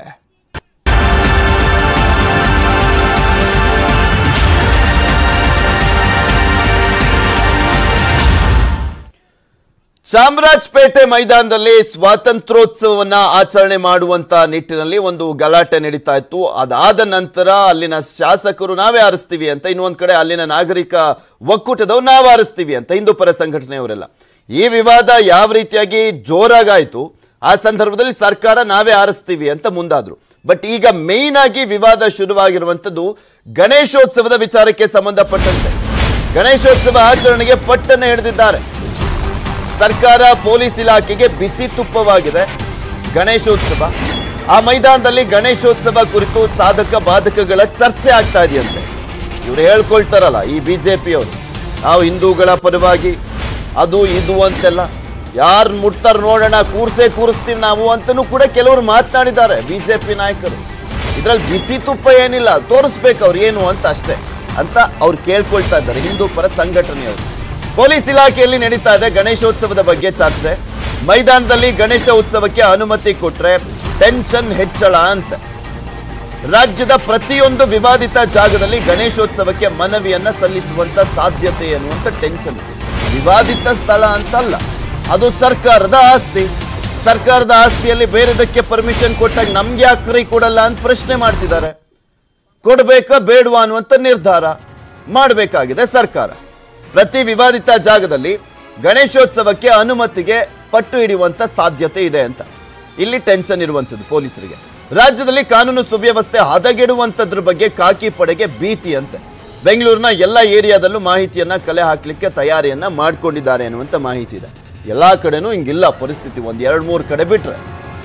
ಚಾಮರಾಜಪೇಟೆ ಮೈದಾನದಲ್ಲಿ ಸ್ವಾತಂತ್ರ್ಯೋತ್ಸವವನ್ನ ಆಚರಣೆ ಮಾಡುವಂತ ನಿಟ್ಟಿನಲ್ಲಿ ಒಂದು ಗಲಾಟೆ ನಡೀತಾ ಇತ್ತು ಅದಾದ ನಂತರ ಅಲ್ಲಿನ ಶಾಸಕರು ನಾವೇ ಆರಿಸ್ತೀವಿ ಅಂತ ಇನ್ನೊಂದ್ ಕಡೆ ಅಲ್ಲಿನ ನಾಗರಿಕ ಒಕ್ಕೂಟದವ್ರು ನಾವು ಆರಿಸ್ತೀವಿ ಅಂತ ಹಿಂದೂ ಪರ ಸಂಘಟನೆಯವರೆಲ್ಲ ಈ ವಿವಾದ ಯಾವ ರೀತಿಯಾಗಿ ಜೋರಾಗಾಯ್ತು ಆ ಸಂದರ್ಭದಲ್ಲಿ ಸರ್ಕಾರ ನಾವೇ ಆರಿಸ್ತೀವಿ ಅಂತ ಮುಂದಾದ್ರು ಬಟ್ ಈಗ ಮೇಯ್ನ್ ಆಗಿ ವಿವಾದ ಶುರುವಾಗಿರುವಂತದ್ದು ಗಣೇಶೋತ್ಸವದ ವಿಚಾರಕ್ಕೆ ಸಂಬಂಧಪಟ್ಟಂತೆ ಗಣೇಶೋತ್ಸವ ಆಚರಣೆಗೆ ಪಟ್ಟನ್ನ ಹಿಡಿದಿದ್ದಾರೆ ಸರ್ಕಾರ ಪೊಲೀಸ್ ಇಲಾಖೆಗೆ ಬಿಸಿ ತುಪ್ಪವಾಗಿದೆ ಗಣೇಶೋತ್ಸವ ಆ ಮೈದಾನದಲ್ಲಿ ಗಣೇಶೋತ್ಸವ ಕುರಿತು ಸಾಧಕ ಬಾಧಕಗಳ ಚರ್ಚೆ ಆಗ್ತಾ ಇದೆಯಂತೆ ಇವ್ರು ಹೇಳ್ಕೊಳ್ತಾರಲ್ಲ ಈ ಬಿಜೆಪಿಯವರು ನಾವು ಹಿಂದೂಗಳ ಪರವಾಗಿ ಅದು ಇದು ಅಂತೆಲ್ಲ ಯಾರು ಮುಟ್ತಾರ ನೋಡೋಣ ಕೂರ್ಸೇ ಕೂರಿಸ್ತೀವಿ ನಾವು ಅಂತನೂ ಕೂಡ ಕೆಲವರು ಮಾತನಾಡಿದ್ದಾರೆ ಬಿಜೆಪಿ ನಾಯಕರು ಇದ್ರಲ್ಲಿ ಬಿಸಿ ತುಪ್ಪ ಏನಿಲ್ಲ ತೋರಿಸ್ಬೇಕು ಅವ್ರು ಏನು ಅಂತ ಅಷ್ಟೇ ಅಂತ ಅವ್ರು ಕೇಳ್ಕೊಳ್ತಾ ಇದ್ದಾರೆ ಹಿಂದೂ ಪರ ಸಂಘಟನೆಯವರು ಪೊಲೀಸ್ ಇಲಾಖೆಯಲ್ಲಿ ನಡೀತಾ ಇದೆ ಗಣೇಶೋತ್ಸವದ ಬಗ್ಗೆ ಚರ್ಚೆ ಮೈದಾನದಲ್ಲಿ ಗಣೇಶ ಉತ್ಸವಕ್ಕೆ ಅನುಮತಿ ಕೊಟ್ರೆ ಟೆನ್ಷನ್ ಹೆಚ್ಚಳ ಅಂತ ರಾಜ್ಯದ ಪ್ರತಿಯೊಂದು ವಿವಾದಿತ ಜಾಗದಲ್ಲಿ ಗಣೇಶೋತ್ಸವಕ್ಕೆ ಮನವಿಯನ್ನ ಸಲ್ಲಿಸುವಂತ ಸಾಧ್ಯತೆ ಎನ್ನುವಂತ ಟೆನ್ಷನ್ ವಿವಾದಿತ ಸ್ಥಳ ಅಂತಲ್ಲ ಅದು ಸರ್ಕಾರದ ಆಸ್ತಿ ಸರ್ಕಾರದ ಆಸ್ತಿಯಲ್ಲಿ ಬೇರೆದಕ್ಕೆ ಪರ್ಮಿಷನ್ ಕೊಟ್ಟಾಗ ನಮ್ಗೆ ಯಾಕ್ರಿ ಕೊಡಲ್ಲ ಅಂತ ಪ್ರಶ್ನೆ ಮಾಡ್ತಿದ್ದಾರೆ ಕೊಡ್ಬೇಕಾ ಬೇಡವಾ ಅನ್ನುವಂಥ ನಿರ್ಧಾರ ಮಾಡಬೇಕಾಗಿದೆ ಸರ್ಕಾರ ಪ್ರತಿ ವಿವಾದಿತ ಜಾಗದಲ್ಲಿ ಗಣೇಶೋತ್ಸವಕ್ಕೆ ಅನುಮತಿಗೆ ಪಟ್ಟು ಹಿಡಿಯುವಂತ ಸಾಧ್ಯತೆ ಇದೆ ಅಂತ ಇಲ್ಲಿ ಟೆನ್ಷನ್ ಇರುವಂಥದ್ದು ಪೊಲೀಸರಿಗೆ ರಾಜ್ಯದಲ್ಲಿ ಕಾನೂನು ಸುವ್ಯವಸ್ಥೆ ಹದಗೆಡುವಂಥದ್ರ ಬಗ್ಗೆ ಕಾಕಿ ಪಡೆಗೆ ಭೀತಿ ಅಂತೆ ಬೆಂಗಳೂರಿನ ಎಲ್ಲ ಏರಿಯಾದಲ್ಲೂ ಮಾಹಿತಿಯನ್ನ ಕಲೆ ಹಾಕ್ಲಿಕ್ಕೆ ತಯಾರಿಯನ್ನ ಮಾಡ್ಕೊಂಡಿದ್ದಾರೆ ಅನ್ನುವಂಥ ಮಾಹಿತಿ ಇದೆ ಎಲ್ಲಾ ಕಡೆನೂ ಹಿಂಗಿಲ್ಲ ಪರಿಸ್ಥಿತಿ ಒಂದ್ ಎರಡ್ ಮೂರು ಕಡೆ ಬಿಟ್ರೆ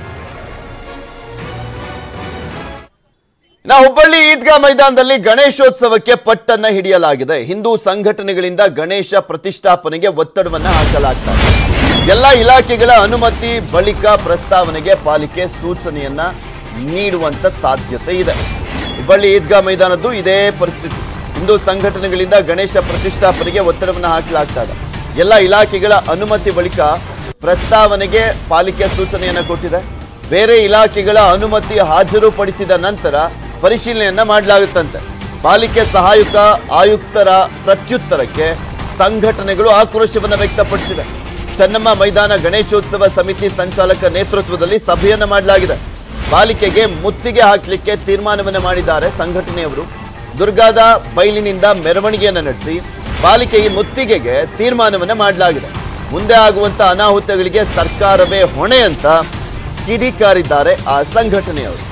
ನಾ ಹುಬ್ಬಳ್ಳಿ ಈದ್ಗಾ ಮೈದಾನದಲ್ಲಿ ಗಣೇಶೋತ್ಸವಕ್ಕೆ ಪಟ್ಟನ್ನ ಹಿಡಿಯಲಾಗಿದೆ ಹಿಂದೂ ಸಂಘಟನೆಗಳಿಂದ ಗಣೇಶ ಪ್ರತಿಷ್ಠಾಪನೆಗೆ ಒತ್ತಡವನ್ನ ಹಾಕಲಾಗ್ತಾ ಇದೆ ಎಲ್ಲ ಇಲಾಖೆಗಳ ಅನುಮತಿ ಬಳಿಕ ಪ್ರಸ್ತಾವನೆಗೆ ಪಾಲಿಕೆ ಸೂಚನೆಯನ್ನ ನೀಡುವಂತ ಸಾಧ್ಯತೆ ಇದೆ ಹುಬ್ಬಳ್ಳಿ ಈದ್ಗಾ ಮೈದಾನದ್ದು ಇದೇ ಪರಿಸ್ಥಿತಿ ಹಿಂದೂ ಸಂಘಟನೆಗಳಿಂದ ಗಣೇಶ ಪ್ರತಿಷ್ಠಾಪನೆಗೆ ಒತ್ತಡವನ್ನ ಹಾಕಲಾಗ್ತಾ ಇದೆ ಎಲ್ಲ ಇಲಾಖೆಗಳ ಅನುಮತಿ ಬಳಿಕ ಪ್ರಸ್ತಾವನೆಗೆ ಪಾಲಿಕೆ ಸೂಚನೆಯನ್ನ ಕೊಟ್ಟಿದೆ ಬೇರೆ ಇಲಾಖೆಗಳ ಅನುಮತಿ ಹಾಜರುಪಡಿಸಿದ ನಂತರ ಪರಿಶೀಲನೆಯನ್ನ ಮಾಡಲಾಗುತ್ತಂತೆ ಪಾಲಿಕೆ ಸಹಾಯಕ ಆಯುಕ್ತರ ಪ್ರತ್ಯುತ್ತರಕ್ಕೆ ಸಂಘಟನೆಗಳು ಆಕ್ರೋಶವನ್ನ ವ್ಯಕ್ತಪಡಿಸಿವೆ ಚೆನ್ನಮ್ಮ ಮೈದಾನ ಗಣೇಶೋತ್ಸವ ಸಮಿತಿ ಸಂಚಾಲಕ ನೇತೃತ್ವದಲ್ಲಿ ಸಭೆಯನ್ನ ಮಾಡಲಾಗಿದೆ ಪಾಲಿಕೆಗೆ ಮುತ್ತಿಗೆ ಹಾಕಲಿಕ್ಕೆ ತೀರ್ಮಾನವನ್ನ ಮಾಡಿದ್ದಾರೆ ಸಂಘಟನೆಯವರು ದುರ್ಗಾದ ಬೈಲಿನಿಂದ ಮೆರವಣಿಗೆಯನ್ನ ನಡೆಸಿ ಪಾಲಿಕೆ ಈ ಮುತ್ತಿಗೆಗೆ ತೀರ್ಮಾನವನ್ನ ಮಾಡಲಾಗಿದೆ ಮುಂದೆ ಆಗುವಂತ ಅನಾಹುತಗಳಿಗೆ ಸರ್ಕಾರವೇ ಹೊಣೆ ಅಂತ ಕಿಡಿಕಾರಿದ್ದಾರೆ ಆ ಸಂಘಟನೆಯವರು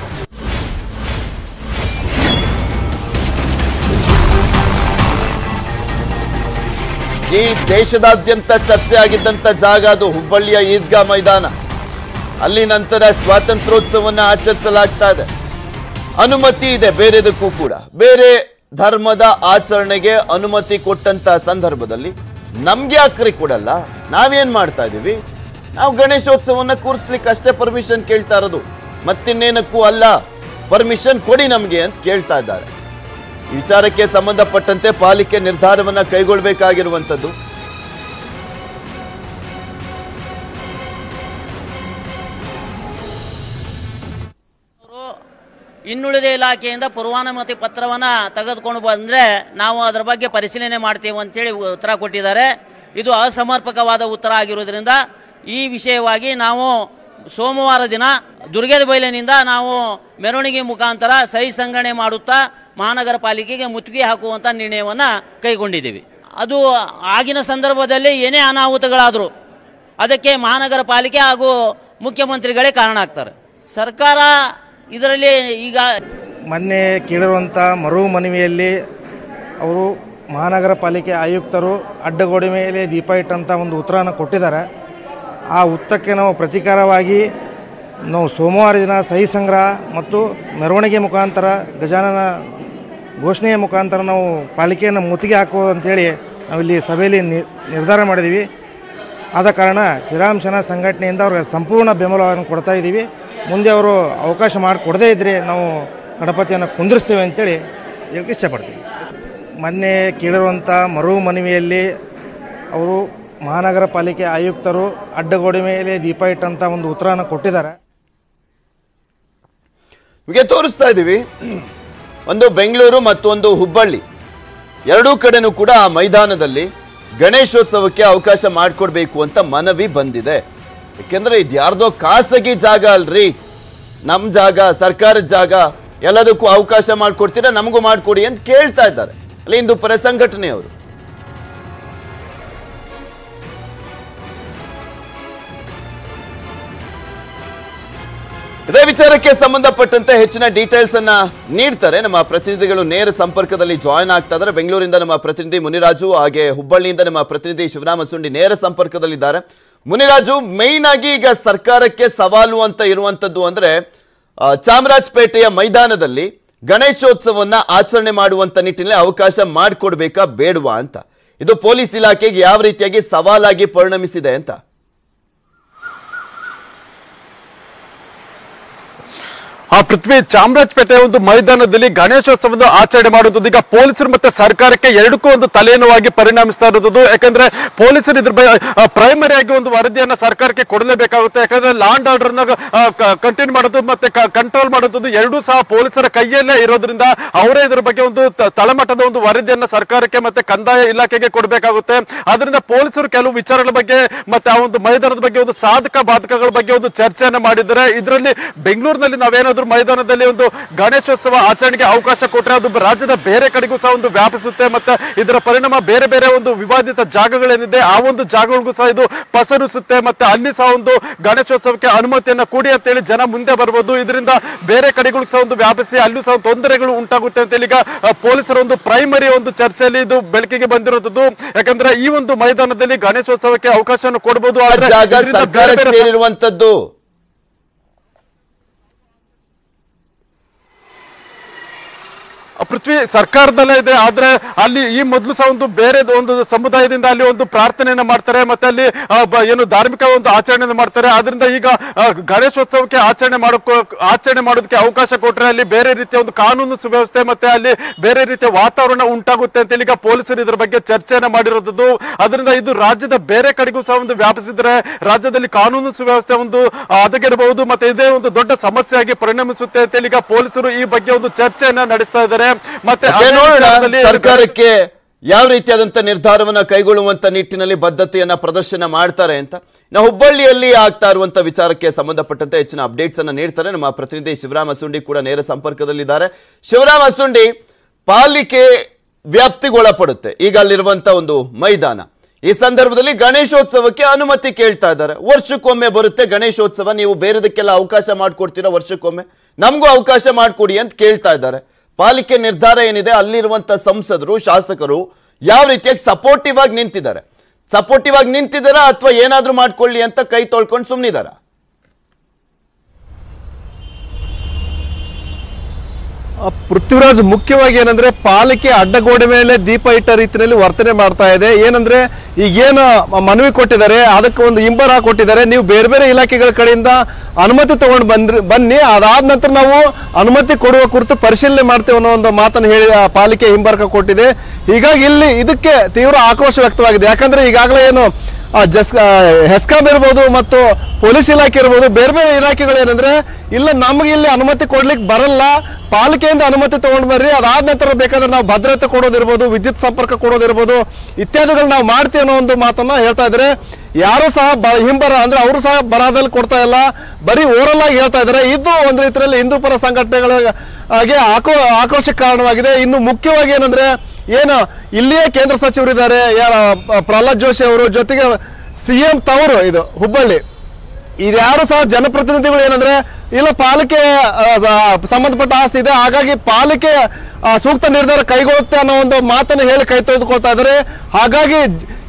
ಈ ದೇಶದಾದ್ಯಂತ ಚರ್ಚೆ ಆಗಿದ್ದಂತ ಜಾಗ ಅದು ಹುಬ್ಬಳ್ಳಿಯ ಈದ್ಗಾ ಮೈದಾನ ಅಲ್ಲಿ ನಂತರ ಸ್ವಾತಂತ್ರ್ಯೋತ್ಸವವನ್ನು ಆಚರಿಸಲಾಗ್ತಾ ಇದೆ ಅನುಮತಿ ಇದೆ ಬೇರೆದಕ್ಕೂ ಕೂಡ ಬೇರೆ ಧರ್ಮದ ಆಚರಣೆಗೆ ಅನುಮತಿ ಕೊಟ್ಟಂತ ಸಂದರ್ಭದಲ್ಲಿ ನಮ್ಗೆ ಯಾಕ್ರಿ ಕೊಡಲ್ಲ ನಾವೇನ್ ಮಾಡ್ತಾ ಇದೀವಿ ನಾವು ಗಣೇಶೋತ್ಸವನ್ನ ಕೂರಿಸ್ಲಿಕ್ಕೆ ಅಷ್ಟೇ ಪರ್ಮಿಷನ್ ಕೇಳ್ತಾ ಇರೋದು ಮತ್ತಿನ್ನೇನಕ್ಕೂ ಅಲ್ಲ ಪರ್ಮಿಷನ್ ಕೊಡಿ ನಮ್ಗೆ ಅಂತ ಕೇಳ್ತಾ ಇದ್ದಾರೆ ಈ ವಿಚಾರಕ್ಕೆ ಸಂಬಂಧಪಟ್ಟಂತೆ ಪಾಲಿಕೆ ನಿರ್ಧಾರವನ್ನ ಕೈಗೊಳ್ಳಬೇಕಾಗಿರುವಂತದ್ದು ಇನ್ನುಳಿದ ಇಲಾಖೆಯಿಂದ ಪೂರ್ವಾನುಮತಿ ಪತ್ರವನ್ನು ತೆಗೆದುಕೊಂಡು ಬಂದರೆ ನಾವು ಅದರ ಬಗ್ಗೆ ಪರಿಶೀಲನೆ ಮಾಡ್ತೇವೆ ಅಂತೇಳಿ ಉತ್ತರ ಕೊಟ್ಟಿದ್ದಾರೆ ಇದು ಅಸಮರ್ಪಕವಾದ ಉತ್ತರ ಆಗಿರೋದ್ರಿಂದ ಈ ವಿಷಯವಾಗಿ ನಾವು ಸೋಮವಾರ ದಿನ ದುರ್ಗದ ಬೈಲಿನಿಂದ ನಾವು ಮೆರವಣಿಗೆ ಮುಖಾಂತರ ಸಹಿ ಸಂಗ್ರಹಣೆ ಮಾಡುತ್ತಾ ಮಹಾನಗರ ಪಾಲಿಕೆಗೆ ಮುತ್ತಿಗೆ ಹಾಕುವಂಥ ನಿರ್ಣಯವನ್ನು ಕೈಗೊಂಡಿದ್ದೀವಿ ಅದು ಆಗಿನ ಸಂದರ್ಭದಲ್ಲಿ ಏನೇ ಅನಾಹುತಗಳಾದರೂ ಅದಕ್ಕೆ ಮಹಾನಗರ ಪಾಲಿಕೆ ಹಾಗೂ ಮುಖ್ಯಮಂತ್ರಿಗಳೇ ಕಾರಣ ಆಗ್ತಾರೆ ಸರ್ಕಾರ ಇದರಲ್ಲಿ ಈಗ ಮೊನ್ನೆ ಕೇಳಿರುವಂಥ ಮರು ಮನವಿಯಲ್ಲಿ ಅವರು ಮಹಾನಗರ ಪಾಲಿಕೆ ಆಯುಕ್ತರು ಅಡ್ಡಗೋಡೆ ಮೇಲೆ ದೀಪ ಇಟ್ಟಂಥ ಒಂದು ಉತ್ತರನ ಕೊಟ್ಟಿದ್ದಾರೆ ಆ ಉತ್ತರಕ್ಕೆ ನಾವು ಪ್ರತೀಕಾರವಾಗಿ ನಾವು ಸೋಮವಾರ ದಿನ ಸಹಿ ಸಂಗ್ರಹ ಮತ್ತು ಮೆರವಣಿಗೆ ಮುಖಾಂತರ ಗಜಾನನ ಘೋಷಣೆಯ ಮುಖಾಂತರ ನಾವು ಪಾಲಿಕೆಯನ್ನು ಮುತ್ತಿಗೆ ಹಾಕುವುದು ಅಂತೇಳಿ ನಾವಿಲ್ಲಿ ಸಭೆಯಲ್ಲಿ ನಿ- ನಿರ್ಧಾರ ಮಾಡಿದ್ದೀವಿ ಆದ ಕಾರಣ ಶ್ರೀರಾಮ್ ಸೇನಾ ಸಂಘಟನೆಯಿಂದ ಅವ್ರಿಗೆ ಸಂಪೂರ್ಣ ಬೆಂಬಲವನ್ನು ಕೊಡ್ತಾ ಇದ್ದೀವಿ ಮುಂದೆ ಅವರು ಅವಕಾಶ ಮಾಡಿಕೊಡದೇ ಇದ್ದರೆ ನಾವು ಗಣಪತಿಯನ್ನು ಕುಂದಿರಿಸ್ತೇವೆ ಅಂತೇಳಿ ಹೇಳಕ್ಕೆ ಇಷ್ಟಪಡ್ತೀವಿ ಮೊನ್ನೆ ಕೇಳಿರುವಂಥ ಮರು ಮನವಿಯಲ್ಲಿ ಅವರು ಮಹಾನಗರ ಪಾಲಿಕೆ ಆಯುಕ್ತರು ಅಡ್ಡಗೋಡೆ ಮೇಲೆ ದೀಪ ಇಟ್ಟಂಥ ಒಂದು ಉತ್ತರವನ್ನು ಕೊಟ್ಟಿದ್ದಾರೆ ನಿಮಗೆ ತೋರಿಸ್ತಾ ಇದ್ದೀವಿ ಒಂದು ಬೆಂಗಳೂರು ಮತ್ತೊಂದು ಹುಬ್ಬಳ್ಳಿ ಎರಡೂ ಕಡೆನೂ ಕೂಡ ಆ ಮೈದಾನದಲ್ಲಿ ಗಣೇಶೋತ್ಸವಕ್ಕೆ ಅವಕಾಶ ಮಾಡಿಕೊಡ್ಬೇಕು ಅಂತ ಮನವಿ ಬಂದಿದೆ ಯಾಕೆಂದ್ರೆ ಇದು ಯಾರ್ದೋ ಖಾಸಗಿ ಜಾಗ ಅಲ್ರಿ ನಮ್ಮ ಜಾಗ ಸರ್ಕಾರದ ಜಾಗ ಎಲ್ಲದಕ್ಕೂ ಅವಕಾಶ ಮಾಡಿಕೊಡ್ತೀರಾ ನಮಗೂ ಮಾಡಿಕೊಡಿ ಅಂತ ಕೇಳ್ತಾ ಇದ್ದಾರೆ ಅಲ್ಲಿ ಹಿಂದೂ ಪರ ಸಂಘಟನೆಯವರು ಇದೇ ವಿಚಾರಕ್ಕೆ ಸಂಬಂಧಪಟ್ಟಂತೆ ಹೆಚ್ಚಿನ ಡೀಟೇಲ್ಸ್ ಅನ್ನ ನೀಡ್ತಾರೆ ನಮ್ಮ ಪ್ರತಿನಿಧಿಗಳು ನೇರ ಸಂಪರ್ಕದಲ್ಲಿ ಜಾಯ್ನ್ ಆಗ್ತಾ ಇದ್ದಾರೆ ಬೆಂಗಳೂರಿಂದ ನಮ್ಮ ಪ್ರತಿನಿಧಿ ಮುನಿರಾಜು ಹಾಗೆ ಹುಬ್ಬಳ್ಳಿಯಿಂದ ನಮ್ಮ ಪ್ರತಿನಿಧಿ ಶಿವರಾಮ ಸುಂಡಿ ನೇರ ಸಂಪರ್ಕದಲ್ಲಿದ್ದಾರೆ ಮುನಿರಾಜು ಮೇಯ್ನ್ ಆಗಿ ಈಗ ಸರ್ಕಾರಕ್ಕೆ ಸವಾಲು ಅಂತ ಇರುವಂತದ್ದು ಅಂದ್ರೆ ಆ, ಚಾಮರಾಜಪೇಟೆಯ ಮೈದಾನದಲ್ಲಿ ಗಣೇಶೋತ್ಸವವನ್ನ ಆಚರಣೆ ಮಾಡುವಂತ ನಿಟ್ಟಿನಲ್ಲಿ ಅವಕಾಶ ಮಾಡಿಕೊಡ್ಬೇಕಾ ಬೇಡವಾ ಅಂತ ಇದು ಪೊಲೀಸ್ ಇಲಾಖೆಗೆ ಯಾವ ರೀತಿಯಾಗಿ ಸವಾಲಾಗಿ ಪರಿಣಮಿಸಿದೆ ಅಂತ ಆ ಪೃಥ್ವಿ ಚಾಮರಾಜಪೇಟೆ ಒಂದು ಮೈದಾನದಲ್ಲಿ ಗಣೇಶೋತ್ಸವದ ಆಚರಣೆ ಮಾಡುವುದು ಈಗ ಪೊಲೀಸರು ಮತ್ತೆ ಸರ್ಕಾರಕ್ಕೆ ಎರಡಕ್ಕೂ ಒಂದು ತಲೆನೋವಾಗಿ ಪರಿಣಮಿಸ್ತಾ ಇರೋದು ಯಾಕಂದ್ರೆ ಪೊಲೀಸರು ಇದ್ರ ಪ್ರೈಮರಿ ಆಗಿ ಒಂದು ವರದಿಯನ್ನ ಸರ್ಕಾರಕ್ಕೆ ಕೊಡಲೇಬೇಕಾಗುತ್ತೆ ಯಾಕಂದ್ರೆ ಲಾಂಡ್ ಆರ್ಡರ್ ನ ಕಂಟಿನ್ಯೂ ಮಾಡೋದು ಮತ್ತೆ ಕಂಟ್ರೋಲ್ ಮಾಡೋದು ಎರಡೂ ಸಹ ಪೊಲೀಸರ ಕೈಯಲ್ಲೇ ಇರೋದ್ರಿಂದ ಅವರೇ ಇದ್ರ ಬಗ್ಗೆ ಒಂದು ತ- ತಳಮಟ್ಟದ ಒಂದು ವರದಿಯನ್ನ ಸರ್ಕಾರಕ್ಕೆ ಮತ್ತೆ ಕಂದಾಯ ಇಲಾಖೆಗೆ ಕೊಡಬೇಕಾಗುತ್ತೆ ಅದರಿಂದ ಪೊಲೀಸರು ಕೆಲವು ವಿಚಾರಗಳ ಬಗ್ಗೆ ಮತ್ತೆ ಆ ಒಂದು ಮೈದಾನದ ಬಗ್ಗೆ ಒಂದು ಸಾಧಕ ಬಾಧಕಗಳ ಬಗ್ಗೆ ಒಂದು ಚರ್ಚೆಯನ್ನ ಮಾಡಿದ್ದಾರೆ ಇದರಲ್ಲಿ ಬೆಂಗಳೂರಿನಲ್ಲಿ ನಾವೇನಾದ್ರೂ ಮೈದಾನದಲ್ಲಿ ಒಂದು ಗಣೇಶೋತ್ಸವ ಆಚರಣೆಗೆ ಅವಕಾಶ ಕೊಟ್ಟರೆ ಅದು ರಾಜ್ಯದ ಬೇರೆ ಕಡೆಗೂ ಸಹ ಒಂದು ವ್ಯಾಪಿಸುತ್ತೆ ಮತ್ತೆ ಇದರ ಪರಿಣಾಮ ಬೇರೆ ಬೇರೆ ಒಂದು ವಿವಾದಿತ ಜಾಗಗಳೇನಿದೆ ಆ ಒಂದು ಜಾಗಗಳಿಗೂ ಸಹ ಇದು ಪಸರಿಸುತ್ತೆ ಮತ್ತೆ ಅಲ್ಲಿ ಸಹ ಒಂದು ಗಣೇಶೋತ್ಸವಕ್ಕೆ ಅನುಮತಿಯನ್ನ ಕೊಡಿ ಅಂತೇಳಿ ಜನ ಮುಂದೆ ಬರ್ಬೋದು ಇದರಿಂದ ಬೇರೆ ಕಡೆಗಳಿಗೂ ಸಹ ಒಂದು ವ್ಯಾಪಿಸಿ ಅಲ್ಲೂ ಸಹ ತೊಂದರೆಗಳು ಉಂಟಾಗುತ್ತೆ ಅಂತೇಳಿ ಈಗ ಆ, ಪೊಲೀಸರ ಒಂದು ಪ್ರೈಮರಿ ಒಂದು ಚರ್ಚೆಯಲ್ಲಿ ಇದು ಬೆಳಕಿಗೆ ಬಂದಿರೋದು ಯಾಕಂದ್ರೆ ಈ ಒಂದು ಮೈದಾನದಲ್ಲಿ ಗಣೇಶೋತ್ಸವಕ್ಕೆ ಅವಕಾಶವನ್ನು ಕೊಡಬಹುದು ಆ ಆದ್ರೆ ಜಾಗ ಇದರಿಂದ ಬೇರೆ ಸರ್ಕಾರಕ್ಕೆ ಬೇರೆ ಸೇರಿರುವಂತದ್ದು ಪೃಥ್ವಿ ಸರ್ಕಾರದಲ್ಲೇ ಇದೆ ಆದ್ರೆ ಅಲ್ಲಿ ಈ ಮೊದಲು ಸಹ ಒಂದು ಬೇರೆ ಒಂದು ಸಮುದಾಯದಿಂದ ಅಲ್ಲಿ ಒಂದು ಪ್ರಾರ್ಥನೆಯನ್ನ ಮಾಡ್ತಾರೆ ಮತ್ತೆ ಅಲ್ಲಿ ಆ, ಬ- ಏನು ಧಾರ್ಮಿಕ ಒಂದು ಆಚರಣೆಯನ್ನು ಮಾಡ್ತಾರೆ ಆದ್ರಿಂದ ಈಗ ಆ, ಗಣೇಶೋತ್ಸವಕ್ಕೆ ಆಚರಣೆ ಮಾಡೋಕ್ಕೂ ಆಚರಣೆ ಮಾಡೋದಕ್ಕೆ ಅವಕಾಶ ಕೊಟ್ರೆ ಅಲ್ಲಿ ಬೇರೆ ರೀತಿಯ ಒಂದು ಕಾನೂನು ಸುವ್ಯವಸ್ಥೆ ಮತ್ತೆ ಅಲ್ಲಿ ಬೇರೆ ರೀತಿಯ ವಾತಾವರಣ ಉಂಟಾಗುತ್ತೆ ಅಂತೇಳಿ ಈಗ ಪೊಲೀಸರು ಇದ್ರ ಬಗ್ಗೆ ಚರ್ಚೆಯನ್ನ ಮಾಡಿರೋದು ಅದರಿಂದ ಇದು ರಾಜ್ಯದ ಬೇರೆ ಕಡೆಗೂ ಸಹ ಒಂದು ವ್ಯಾಪಿಸಿದ್ರೆ ರಾಜ್ಯದಲ್ಲಿ ಕಾನೂನು ಸುವ್ಯವಸ್ಥೆ ಒಂದು ಹದಗೆಡಬಹುದು ಮತ್ತೆ ಇದೇ ಒಂದು ದೊಡ್ಡ ಸಮಸ್ಯೆಯಾಗಿ ಪರಿಣಮಿಸುತ್ತೆ ಅಂತೇಳಿ ಈಗ ಪೊಲೀಸರು ಈ ಬಗ್ಗೆ ಒಂದು ಚರ್ಚೆಯನ್ನ ನಡೆಸ್ತಾ ಇದ್ದಾರೆ ಮತ್ತೆ ಅದೇ ಅದೇ ನೋಡೋಣ ವಿಚಾರದಲ್ಲಿ ಸರ್ಕಾರಕ್ಕೆ ಯಾವ ರೀತಿಯಾದಂತ ನಿರ್ಧಾರವನ್ನ ಕೈಗೊಳ್ಳುವಂತ ನಿಟ್ಟಿನಲ್ಲಿ ಬದ್ಧತೆಯನ್ನ ಪ್ರದರ್ಶನ ಮಾಡ್ತಾರೆ ಅಂತ ನಾವು ಹುಬ್ಬಳ್ಳಿಯಲ್ಲಿ ಆಗ್ತಾ ಇರುವಂತ ವಿಚಾರಕ್ಕೆ ಸಂಬಂಧಪಟ್ಟಂತೆ ಹೆಚ್ಚಿನ ಅಪ್ಡೇಟ್ಸ್ ಅನ್ನ ನೀಡ್ತಾರೆ ನಮ್ಮ ಪ್ರತಿನಿಧಿ ಶಿವರಾಮ ಅಸುಂಡಿ ಕೂಡ ನೇರ ಸಂಪರ್ಕದಲ್ಲಿದ್ದಾರೆ ಶಿವರಾಮ ಅಸುಂಡಿ ಪಾಲಿಕೆ ವ್ಯಾಪ್ತಿಗೊಳಪಡುತ್ತೆ ಈಗ ಅಲ್ಲಿರುವಂತ ಒಂದು ಮೈದಾನ ಈ ಸಂದರ್ಭದಲ್ಲಿ ಗಣೇಶೋತ್ಸವಕ್ಕೆ ಅನುಮತಿ ಕೇಳ್ತಾ ಇದ್ದಾರೆ ವರ್ಷಕ್ಕೊಮ್ಮೆ ಬರುತ್ತೆ ಗಣೇಶೋತ್ಸವ ನೀವು ಬೇರೆದಕ್ಕೆಲ್ಲ ಅವಕಾಶ ಮಾಡಿಕೊಡ್ತೀರಾ ವರ್ಷಕ್ಕೊಮ್ಮೆ ನಮಗೂ ಅವಕಾಶ ಮಾಡಿಕೊಡಿ ಅಂತ ಕೇಳ್ತಾ ಇದ್ದಾರೆ ಪಾಲಿಕೆ ನಿರ್ಧಾರ ಏನಿದೆ ಅಲ್ಲಿರುವಂತ ಸಂಸದರು ಶಾಸಕರು ಯಾವ ರೀತಿಯಾಗಿ ಸಪೋರ್ಟಿವ್ ಆಗಿ ನಿಂತಿದ್ದಾರೆ ಸಪೋರ್ಟಿವ್ ಆಗಿ ನಿಂತಿದ್ದಾರಾ ಅಥವಾ ಏನಾದ್ರೂ ಮಾಡ್ಕೊಳ್ಳಿ ಅಂತ ಕೈ ತೊಳ್ಕೊಂಡು ಸುಮ್ಮನಿದಾರ ಆ, ಪೃಥ್ವಿರಾಜ್ ಮುಖ್ಯವಾಗಿ ಏನಂದ್ರೆ ಪಾಲಿಕೆ ಅಡ್ಡಗೋಡೆ ಮೇಲೆ ದೀಪ ಇಟ್ಟ ರೀತಿಯಲ್ಲಿ ವರ್ತನೆ ಮಾಡ್ತಾ ಇದೆ ಏನಂದ್ರೆ ಈಗೇನು ಮ- ಮನವಿ ಕೊಟ್ಟಿದ್ದಾರೆ ಅದಕ್ಕೆ ಒಂದು ಇಂಬರ ಕೊಟ್ಟಿದ್ದಾರೆ ನೀವು ಬೇರೆ ಬೇರೆ ಇಲಾಖೆಗಳ ಕಡೆಯಿಂದ ಅನುಮತಿ ತಗೊಂಡು ಬಂದ್ರಿ ಬನ್ನಿ ಅದಾದ ನಂತರ ನಾವು ಅನುಮತಿ ಕೊಡುವ ಕುರಿತು ಪರಿಶೀಲನೆ ಮಾಡ್ತೇವೆ ಅನ್ನೋ ಒಂದು ಮಾತನ್ನು ಹೇಳಿ ಆ ಪಾಲಿಕೆ ಹಿಂಬರ್ಕ ಕೊಟ್ಟಿದೆ ಹೀಗಾಗಿ ಇಲ್ಲಿ ಇದಕ್ಕೆ ತೀವ್ರ ಆಕ್ರೋಶ ವ್ಯಕ್ತವಾಗಿದೆ ಯಾಕಂದ್ರೆ ಈಗಾಗಲೇ ಏನು ಆ ಜಸ್ ಆ, ಹೆಸ್ಕಾಂ ಇರ್ಬೋದು ಮತ್ತು ಪೊಲೀಸ್ ಇಲಾಖೆ ಇರ್ಬೋದು ಬೇರೆ ಬೇರೆ ಇಲಾಖೆಗಳು ಏನಂದ್ರೆ ಇಲ್ಲ ನಮಗೆ ಇಲ್ಲಿ ಅನುಮತಿ ಕೊಡ್ಲಿಕ್ಕೆ ಬರಲ್ಲ ಪಾಲಿಕೆಯಿಂದ ಅನುಮತಿ ತಗೊಂಡ್ ಬರ್ರಿ ಅದಾದ ನಂತರ ಬೇಕಾದ್ರೆ ನಾವು ಭದ್ರತೆ ಕೊಡೋದಿರ್ಬೋದು ವಿದ್ಯುತ್ ಸಂಪರ್ಕ ಕೊಡೋದಿರ್ಬೋದು ಇತ್ಯಾದಿಗಳು ನಾವು ಮಾಡ್ತೀವಿ ಅನ್ನೋ ಒಂದು ಮಾತನ್ನ ಹೇಳ್ತಾ ಇದ್ದಾರೆ ಯಾರು ಸಹ ಬ ಹಿಂಬರ ಅಂದ್ರೆ ಅವರು ಸಹ ಬರಹದಲ್ಲಿ ಕೊಡ್ತಾ ಇಲ್ಲ ಬರೀ ಓರಲ್ ಆಗಿ ಹೇಳ್ತಾ ಇದ್ದಾರೆ ಇದು ಒಂದು ರೀತಿಯಲ್ಲಿ ಹಿಂದೂ ಪರ ಸಂಘಟನೆಗಳ ಹಾಗೆ ಆಕ್ರೋ ಆಕ್ರೋಶಕ್ಕೆ ಕಾರಣವಾಗಿದೆ ಇನ್ನು ಮುಖ್ಯವಾಗಿ ಏನಂದ್ರೆ ಏನು ಇಲ್ಲಿಯೇ ಕೇಂದ್ರ ಸಚಿವರಿದ್ದಾರೆ ಯಾರ ಪ್ರಹ್ಲಾದ್ ಜೋಶಿ ಅವರು ಜೊತೆಗೆ ಸಿಎಂ ತವರು ಇದು ಹುಬ್ಬಳ್ಳಿ ಇದ್ಯಾರು ಸಹ ಜನಪ್ರತಿನಿಧಿಗಳು ಏನಂದ್ರೆ ಇಲ್ಲ ಪಾಲಿಕೆ ಆ, ಸ- ಸಂಬಂಧಪಟ್ಟ ಆಸ್ತಿ ಇದೆ ಹಾಗಾಗಿ ಪಾಲಿಕೆ ಆ, ಸೂಕ್ತ ನಿರ್ಧಾರ ಕೈಗೊಳ್ಳುತ್ತೆ ಅನ್ನೋ ಒಂದು ಮಾತನ್ನು ಹೇಳಿ ಕೈ ತೆಗೆದುಕೊಳ್ತಾ ಇದ್ದಾರೆ ಹಾಗಾಗಿ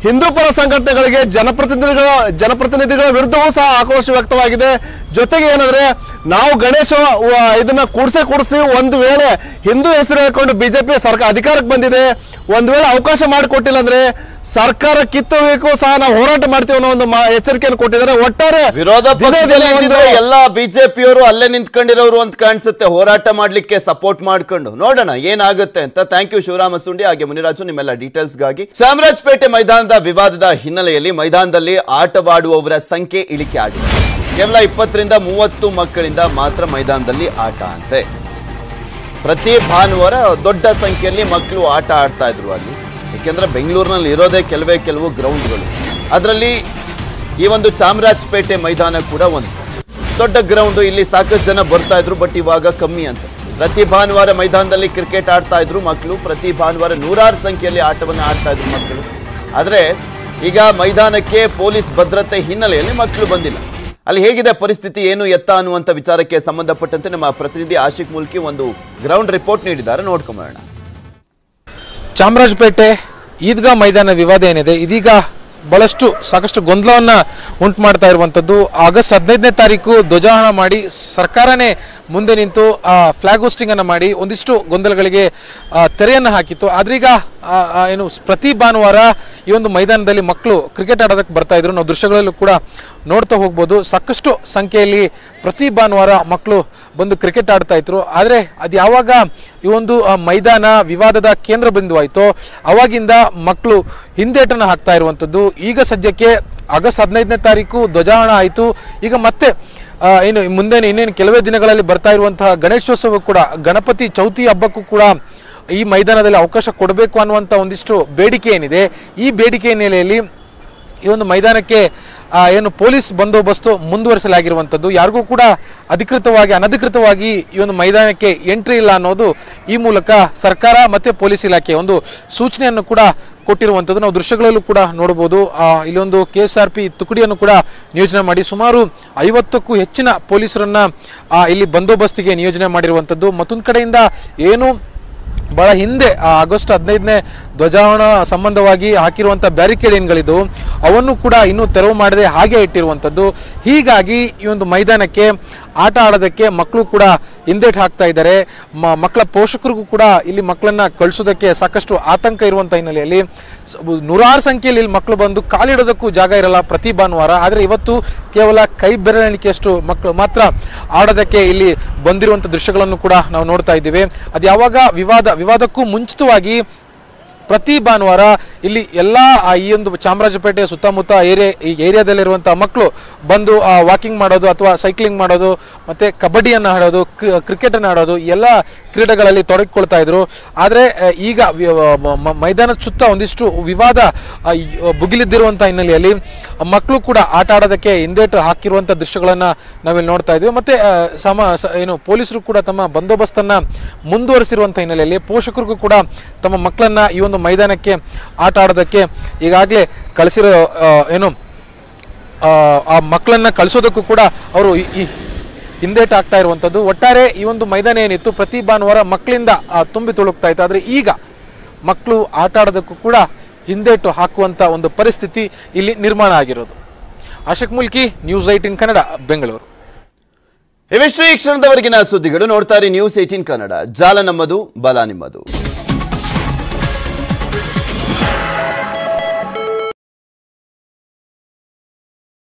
ಹಿಂದೂ ಪರ ಸಂಘಟನೆಗಳಿಗೆ ಜನಪ್ರತಿನಿಧಿಗಳ ಜನಪ್ರತಿನಿಧಿಗಳ ವಿರುದ್ಧವೂ ಸಹ ಆಕ್ರೋಶ ವ್ಯಕ್ತವಾಗಿದೆ ಜೊತೆಗೆ ಏನಂದ್ರೆ ನಾವು ಗಣೇಶ ವ- ಇದನ್ನ ಕೂಡ್ಸೇ ಕೂಡಿಸ್ತೀವಿ ಒಂದು ವೇಳೆ ಹಿಂದೂ ಹೆಸರು ಹೇಳ್ಕೊಂಡು ಬಿಜೆಪಿ ಸರ್ಕಾರ ಅಧಿಕಾರಕ್ಕೆ ಬಂದಿದೆ ಒಂದ್ ವೇಳೆ ಅವಕಾಶ ಮಾಡಿಕೊಟ್ಟಿಲ್ಲ ಅಂದ್ರೆ ಸರ್ಕಾರ ಕಿತ್ತಬೇಕು ಸಹ ನಾವು ಹೋರಾಟ ಮಾಡ್ತೀವಿ ಅನ್ನೋ ಒಂದು ಮಾ- ಎಚ್ಚರಿಕೆಯನ್ನು ಕೊಟ್ಟಿದ್ದಾರೆ ಒಟ್ಟಾರೆ ವಿರೋಧ ದಿನೇ ದಿನೇ ಪಕ್ಷದಲ್ಲಿ ಒಂದು ಇದ್ದಿದ್ರೆ ಎಲ್ಲಾ ಬಿಜೆಪಿಯವರು ಅಲ್ಲೇ ನಿಂತ್ಕೊಂಡಿರೋರು ಅಂತ ಕಾಣಿಸುತ್ತೆ ಹೋರಾಟ ಮಾಡ್ಲಿಕ್ಕೆ ಸಪೋರ್ಟ್ ಮಾಡ್ಕೊಂಡು ನೋಡೋಣ ಏನಾಗುತ್ತೆ ಅಂತ ಥ್ಯಾಂಕ್ ಯು ಶಿವರಾಮ ಸುಂಡಿ ಹಾಗೆ ಮುನಿರಾಜು ನಿಮ್ಮೆಲ್ಲ ಡೀಟೇಲ್ಸ್ ಗಾಗಿ ಚಾಮರಾಜಪೇಟೆ ಮೈದಾನದ ವಿವಾದದ ಹಿನ್ನೆಲೆಯಲ್ಲಿ ಮೈದಾನದಲ್ಲಿ ಆಟವಾಡುವವರ ಸಂಖ್ಯೆ ಇಳಿಕೆ ಆಗಿದೆ ಕೇವಲ ಇಪ್ಪತ್ತರಿಂದ ಮೂವತ್ತು ಮಕ್ಕಳಿಂದ ಮಾತ್ರ ಮೈದಾನದಲ್ಲಿ ಆಟ ಅಂತೆ ಪ್ರತಿ ಭಾನುವಾರ ದೊಡ್ಡ ಸಂಖ್ಯೆಯಲ್ಲಿ ಮಕ್ಕಳು ಆಟ ಆಡ್ತಾ ಇದ್ರು ಅಲ್ಲಿ ಏಕೆಂದ್ರೆ ಬೆಂಗಳೂರಿನಲ್ಲಿ ಇರೋದೇ ಕೆಲವೇ ಕೆಲವು ಗ್ರೌಂಡ್ಗಳು ಅದರಲ್ಲಿ ಈ ಒಂದು ಚಾಮರಾಜಪೇಟೆ ಮೈದಾನ ಕೂಡ ಒಂದು ದೊಡ್ಡ ಗ್ರೌಂಡ್ ಇಲ್ಲಿ ಸಾಕಷ್ಟು ಜನ ಬರ್ತಾ ಇದ್ರು ಬಟ್ ಇವಾಗ ಕಮ್ಮಿ ಅಂತ ಪ್ರತಿ ಭಾನುವಾರ ಮೈದಾನದಲ್ಲಿ ಕ್ರಿಕೆಟ್ ಆಡ್ತಾ ಇದ್ರು ಮಕ್ಕಳು ಪ್ರತಿ ಭಾನುವಾರ ನೂರಾರು ಸಂಖ್ಯೆಯಲ್ಲಿ ಆಟವನ್ನು ಆಡ್ತಾ ಇದ್ರು ಮಕ್ಕಳು ಆದರೆ ಈಗ ಮೈದಾನಕ್ಕೆ ಪೊಲೀಸ್ ಭದ್ರತೆ ಹಿನ್ನೆಲೆಯಲ್ಲಿ ಮಕ್ಕಳು ಬಂದಿಲ್ಲ ಅಲ್ಲಿ ಹೇಗಿದೆ ಪರಿಸ್ಥಿತಿ ಏನು ಎತ್ತ ಅನ್ನುವಂಥ ವಿಚಾರಕ್ಕೆ ಸಂಬಂಧಪಟ್ಟಂತೆ ನಮ್ಮ ಪ್ರತಿನಿಧಿ ಆಶಿಕ್ ಮುಲ್ಕಿ ಒಂದು ಗ್ರೌಂಡ್ ರಿಪೋರ್ಟ್ ನೀಡಿದ್ದಾರೆ ನೋಡ್ಕೊಂಬರೋಣ ಚಾಮರಾಜಪೇಟೆ ಈದ್ಗಾ ಮೈದಾನ ವಿವಾದ ಏನಿದೆ ಇದೀಗ ಬಹಳಷ್ಟು ಸಾಕಷ್ಟು ಗೊಂದಲವನ್ನ ಉಂಟು ಮಾಡ್ತಾ ಇರುವಂತದ್ದು ಆಗಸ್ಟ್ ಹದಿನೈದನೇ ತಾರೀಕು ಧ್ವಜಾರೋಹಣ ಮಾಡಿ ಸರ್ಕಾರನೇ ಮುಂದೆ ನಿಂತು ಫ್ಲಾಗ್ ಹೋಸ್ಟಿಂಗ್ ಅನ್ನ ಮಾಡಿ ಒಂದಿಷ್ಟು ಗೊಂದಲಗಳಿಗೆ ಆ, ತೆರೆಯನ್ನು ಹಾಕಿತ್ತು ಆದ್ರೀಗ ಆ, ಆ, ಏನು ಪ್ರತಿ ಭಾನುವಾರ ಈ ಒಂದು ಮೈದಾನದಲ್ಲಿ ಮಕ್ಕಳು ಕ್ರಿಕೆಟ್ ಆಡೋದಕ್ಕೆ ಬರ್ತಾ ಇದ್ರು ನಾವು ದೃಶ್ಯಗಳಲ್ಲೂ ಕೂಡ ನೋಡ್ತಾ ಹೋಗ್ಬೋದು ಸಾಕಷ್ಟು ಸಂಖ್ಯೆಯಲ್ಲಿ ಪ್ರತಿ ಭಾನುವಾರ ಮಕ್ಕಳು ಬಂದು ಕ್ರಿಕೆಟ್ ಆಡ್ತಾ ಇದ್ರು ಆದರೆ ಅದು ಯಾವಾಗ ಈ ಒಂದು ಆ, ಮೈದಾನ ವಿವಾದದ ಕೇಂದ್ರ ಬಿಂದುವಾಯಿತೋ ಅವಾಗಿಂದ ಮಕ್ಕಳು ಹಿಂದೇಟನ್ನು ಹಾಕ್ತಾ ಇರುವಂಥದ್ದು ಈಗ ಸದ್ಯಕ್ಕೆ ಆಗಸ್ಟ್ ಹದಿನೈದನೇ ತಾರೀಕು ಧ್ವಜಾರೋಹಣ ಆಯಿತು ಈಗ ಮತ್ತೆ ಆ, ಏನು ಮುಂದೆ ಇನ್ನೇನು ಕೆಲವೇ ದಿನಗಳಲ್ಲಿ ಬರ್ತಾ ಇರುವಂತಹ ಗಣೇಶೋತ್ಸವ ಕೂಡ ಗಣಪತಿ ಚೌತಿ ಹಬ್ಬಕ್ಕೂ ಕೂಡ ಈ ಮೈದಾನದಲ್ಲಿ ಅವಕಾಶ ಕೊಡಬೇಕು ಅನ್ನುವಂಥ ಒಂದಿಷ್ಟು ಬೇಡಿಕೆ ಏನಿದೆ ಈ ಬೇಡಿಕೆ ಹಿನ್ನೆಲೆಯಲ್ಲಿ ಈ ಒಂದು ಮೈದಾನಕ್ಕೆ ಆ, ಏನು ಪೊಲೀಸ್ ಬಂದೋಬಸ್ತು ಮುಂದುವರಿಸಲಾಗಿರುವಂಥದ್ದು ಯಾರಿಗೂ ಕೂಡ ಅಧಿಕೃತವಾಗಿ ಅನಧಿಕೃತವಾಗಿ ಈ ಒಂದು ಮೈದಾನಕ್ಕೆ ಎಂಟ್ರಿ ಇಲ್ಲ ಅನ್ನೋದು ಈ ಮೂಲಕ ಸರ್ಕಾರ ಮತ್ತೆ ಪೊಲೀಸ್ ಇಲಾಖೆ ಒಂದು ಸೂಚನೆಯನ್ನು ಕೂಡ ಕೊಟ್ಟಿರುವಂಥದ್ದು ನಾವು ದೃಶ್ಯಗಳಲ್ಲೂ ಕೂಡ ನೋಡಬಹುದು ಆ, ಇಲ್ಲೊಂದು ಕೆ ಎಸ್ ಆರ್ ಪಿ ತುಕಡಿಯನ್ನು ಕೂಡ ನಿಯೋಜನೆ ಮಾಡಿ ಸುಮಾರು ಐವತ್ತಕ್ಕೂ ಹೆಚ್ಚಿನ ಪೊಲೀಸರನ್ನ ಆ, ಇಲ್ಲಿ ಬಂದೋಬಸ್ತಿಗೆ ನಿಯೋಜನೆ ಮಾಡಿರುವಂಥದ್ದು ಮತ್ತೊಂದು ಕಡೆಯಿಂದ ಏನು ಬಹಳ ಹಿಂದೆ ಆ ಆಗಸ್ಟ್ ಹದಿನೈದನೇ ಧ್ವಜಾರೋಹಣ ಸಂಬಂಧವಾಗಿ ಹಾಕಿರುವಂಥ ಬ್ಯಾರಿಕೇಡ್ ಏನ್ಗಳಿದ್ದು ಅವನ್ನು ಕೂಡ ಇನ್ನೂ ತೆರವು ಮಾಡದೆ ಹಾಗೆ ಇಟ್ಟಿರುವಂಥದ್ದು ಹೀಗಾಗಿ ಈ ಒಂದು ಮೈದಾನಕ್ಕೆ ಆಟ ಆಡೋದಕ್ಕೆ ಮಕ್ಕಳು ಕೂಡ ಹಿಂದೇಟ್ ಹಾಕ್ತಾ ಇದ್ದಾರೆ ಮ- ಮಕ್ಕಳ ಪೋಷಕರಿಗೂ ಕೂಡ ಇಲ್ಲಿ ಮಕ್ಕಳನ್ನ ಕಳಿಸೋದಕ್ಕೆ ಸಾಕಷ್ಟು ಆತಂಕ ಇರುವಂಥ ಹಿನ್ನೆಲೆಯಲ್ಲಿ ಸ- ನೂರಾರು ಸಂಖ್ಯೆಯಲ್ಲಿ ಇಲ್ಲಿ ಮಕ್ಕಳು ಬಂದು ಕಾಲಿಡೋದಕ್ಕೂ ಜಾಗ ಇರಲ್ಲ ಪ್ರತಿ ಭಾನುವಾರ ಆದರೆ ಇವತ್ತು ಕೇವಲ ಕೈ ಬೆರಳಿಕೆಯಷ್ಟು ಮಕ್ಕಳು ಮಾತ್ರ ಆಡೋದಕ್ಕೆ ಇಲ್ಲಿ ಬಂದಿರುವಂಥ ದೃಶ್ಯಗಳನ್ನು ಕೂಡ ನಾವು ನೋಡ್ತಾ ಇದ್ದೀವಿ ಅದು ಯಾವಾಗ ವಿವಾದ ವಿವಾದಕ್ಕೂ ಮುಂಚಿತವಾಗಿ ಪ್ರತಿ ಭಾನುವಾರ ಇಲ್ಲಿ ಎಲ್ಲ ಆ ಈ ಒಂದು ಚಾಮರಾಜಪೇಟೆ ಸುತ್ತಮುತ್ತ ಏರಿಯಾ ಈ ಏರಿಯಾದಲ್ಲಿರುವಂಥ ಮಕ್ಕಳು ಬಂದು ವಾಕಿಂಗ್ ಮಾಡೋದು ಅಥವಾ ಸೈಕ್ಲಿಂಗ್ ಮಾಡೋದು ಮತ್ತು ಕಬಡ್ಡಿಯನ್ನು ಆಡೋದು ಕ್ರಿಕೆಟನ್ನು ಆಡೋದು ಈ ಎಲ್ಲ ಕ್ರೀಡೆಗಳಲ್ಲಿ ತೊಡಗಿಕೊಳ್ತಾ ಇದ್ರು ಆದರೆ ಈಗ ವಿ- ಮ- ಮ- ಮೈದಾನದ ಸುತ್ತ ಒಂದಿಷ್ಟು ವಿವಾದ ಆ, ಈ, ಭುಗಿಲಿದ್ದಿರುವಂಥ ಹಿನ್ನೆಲೆಯಲ್ಲಿ ಮಕ್ಕಳು ಕೂಡ ಆಟ ಆಡೋದಕ್ಕೆ ಹಿಂದೇಟು ಹಾಕಿರುವಂಥ ದೃಶ್ಯಗಳನ್ನು ನಾವಿಲ್ಲಿ ನೋಡ್ತಾ ಇದ್ದೀವಿ ಮತ್ತು ಆ, ಸಮ ಸ- ಏನು ಪೊಲೀಸರು ಕೂಡ ತಮ್ಮ ಬಂದೋಬಸ್ತನ್ನು ಮುಂದುವರಿಸಿರುವಂಥ ಹಿನ್ನೆಲೆಯಲ್ಲಿ ಪೋಷಕರಿಗೂ ಕೂಡ ತಮ್ಮ ಮಕ್ಕಳನ್ನ ಈ ಒಂದು ಮೈದಾನಕ್ಕೆ ಆಟ ಆಡೋದಕ್ಕೆ ಈಗಾಗಲೇ ಕಳಿಸಿರೋ ಆ, ಏನು ಆ, ಆ ಮಕ್ಕಳನ್ನ ಕಳಿಸೋದಕ್ಕೂ ಕೂಡ ಅವರು ಈ- ಈ ಹಿಂದೇಟ್ ಆಗ್ತಾ ಇರುವಂಥದ್ದು ಒಟ್ಟಾರೆ ಈ ಒಂದು ಮೈದಾನ ಏನಿತ್ತು ಪ್ರತಿ ಭಾನುವಾರ ಮಕ್ಕಳಿಂದ ಆ, ತುಂಬಿ ತುಳುಕ್ತಾ ಇತ್ತು ಆದರೆ ಈಗ ಮಕ್ಕಳು ಆಟ ಆಡೋದಕ್ಕೂ ಕೂಡ ಹಿಂದೇಟು ಹಾಕುವಂಥ ಒಂದು ಪರಿಸ್ಥಿತಿ ಇಲ್ಲಿ ನಿರ್ಮಾಣ ಆಗಿರೋದು ಆಶಕ್ ಮುಲ್ಕಿ ನ್ಯೂಸ್ ಏಟಿನ್ ಕನ್ನಡ ಬೆಂಗಳೂರು ಇವಿಷ್ಟು ಈ ಕ್ಷಣದವರೆಗಿನ ಸುದ್ದಿಗಳು ನೋಡ್ತಾ ಇರಿ ನ್ಯೂಸ್ ಏಟೀನ್ ಕನ್ನಡ ಜಾಲ ನಮ್ಮದು ಬಲ ನಿಮ್ಮದು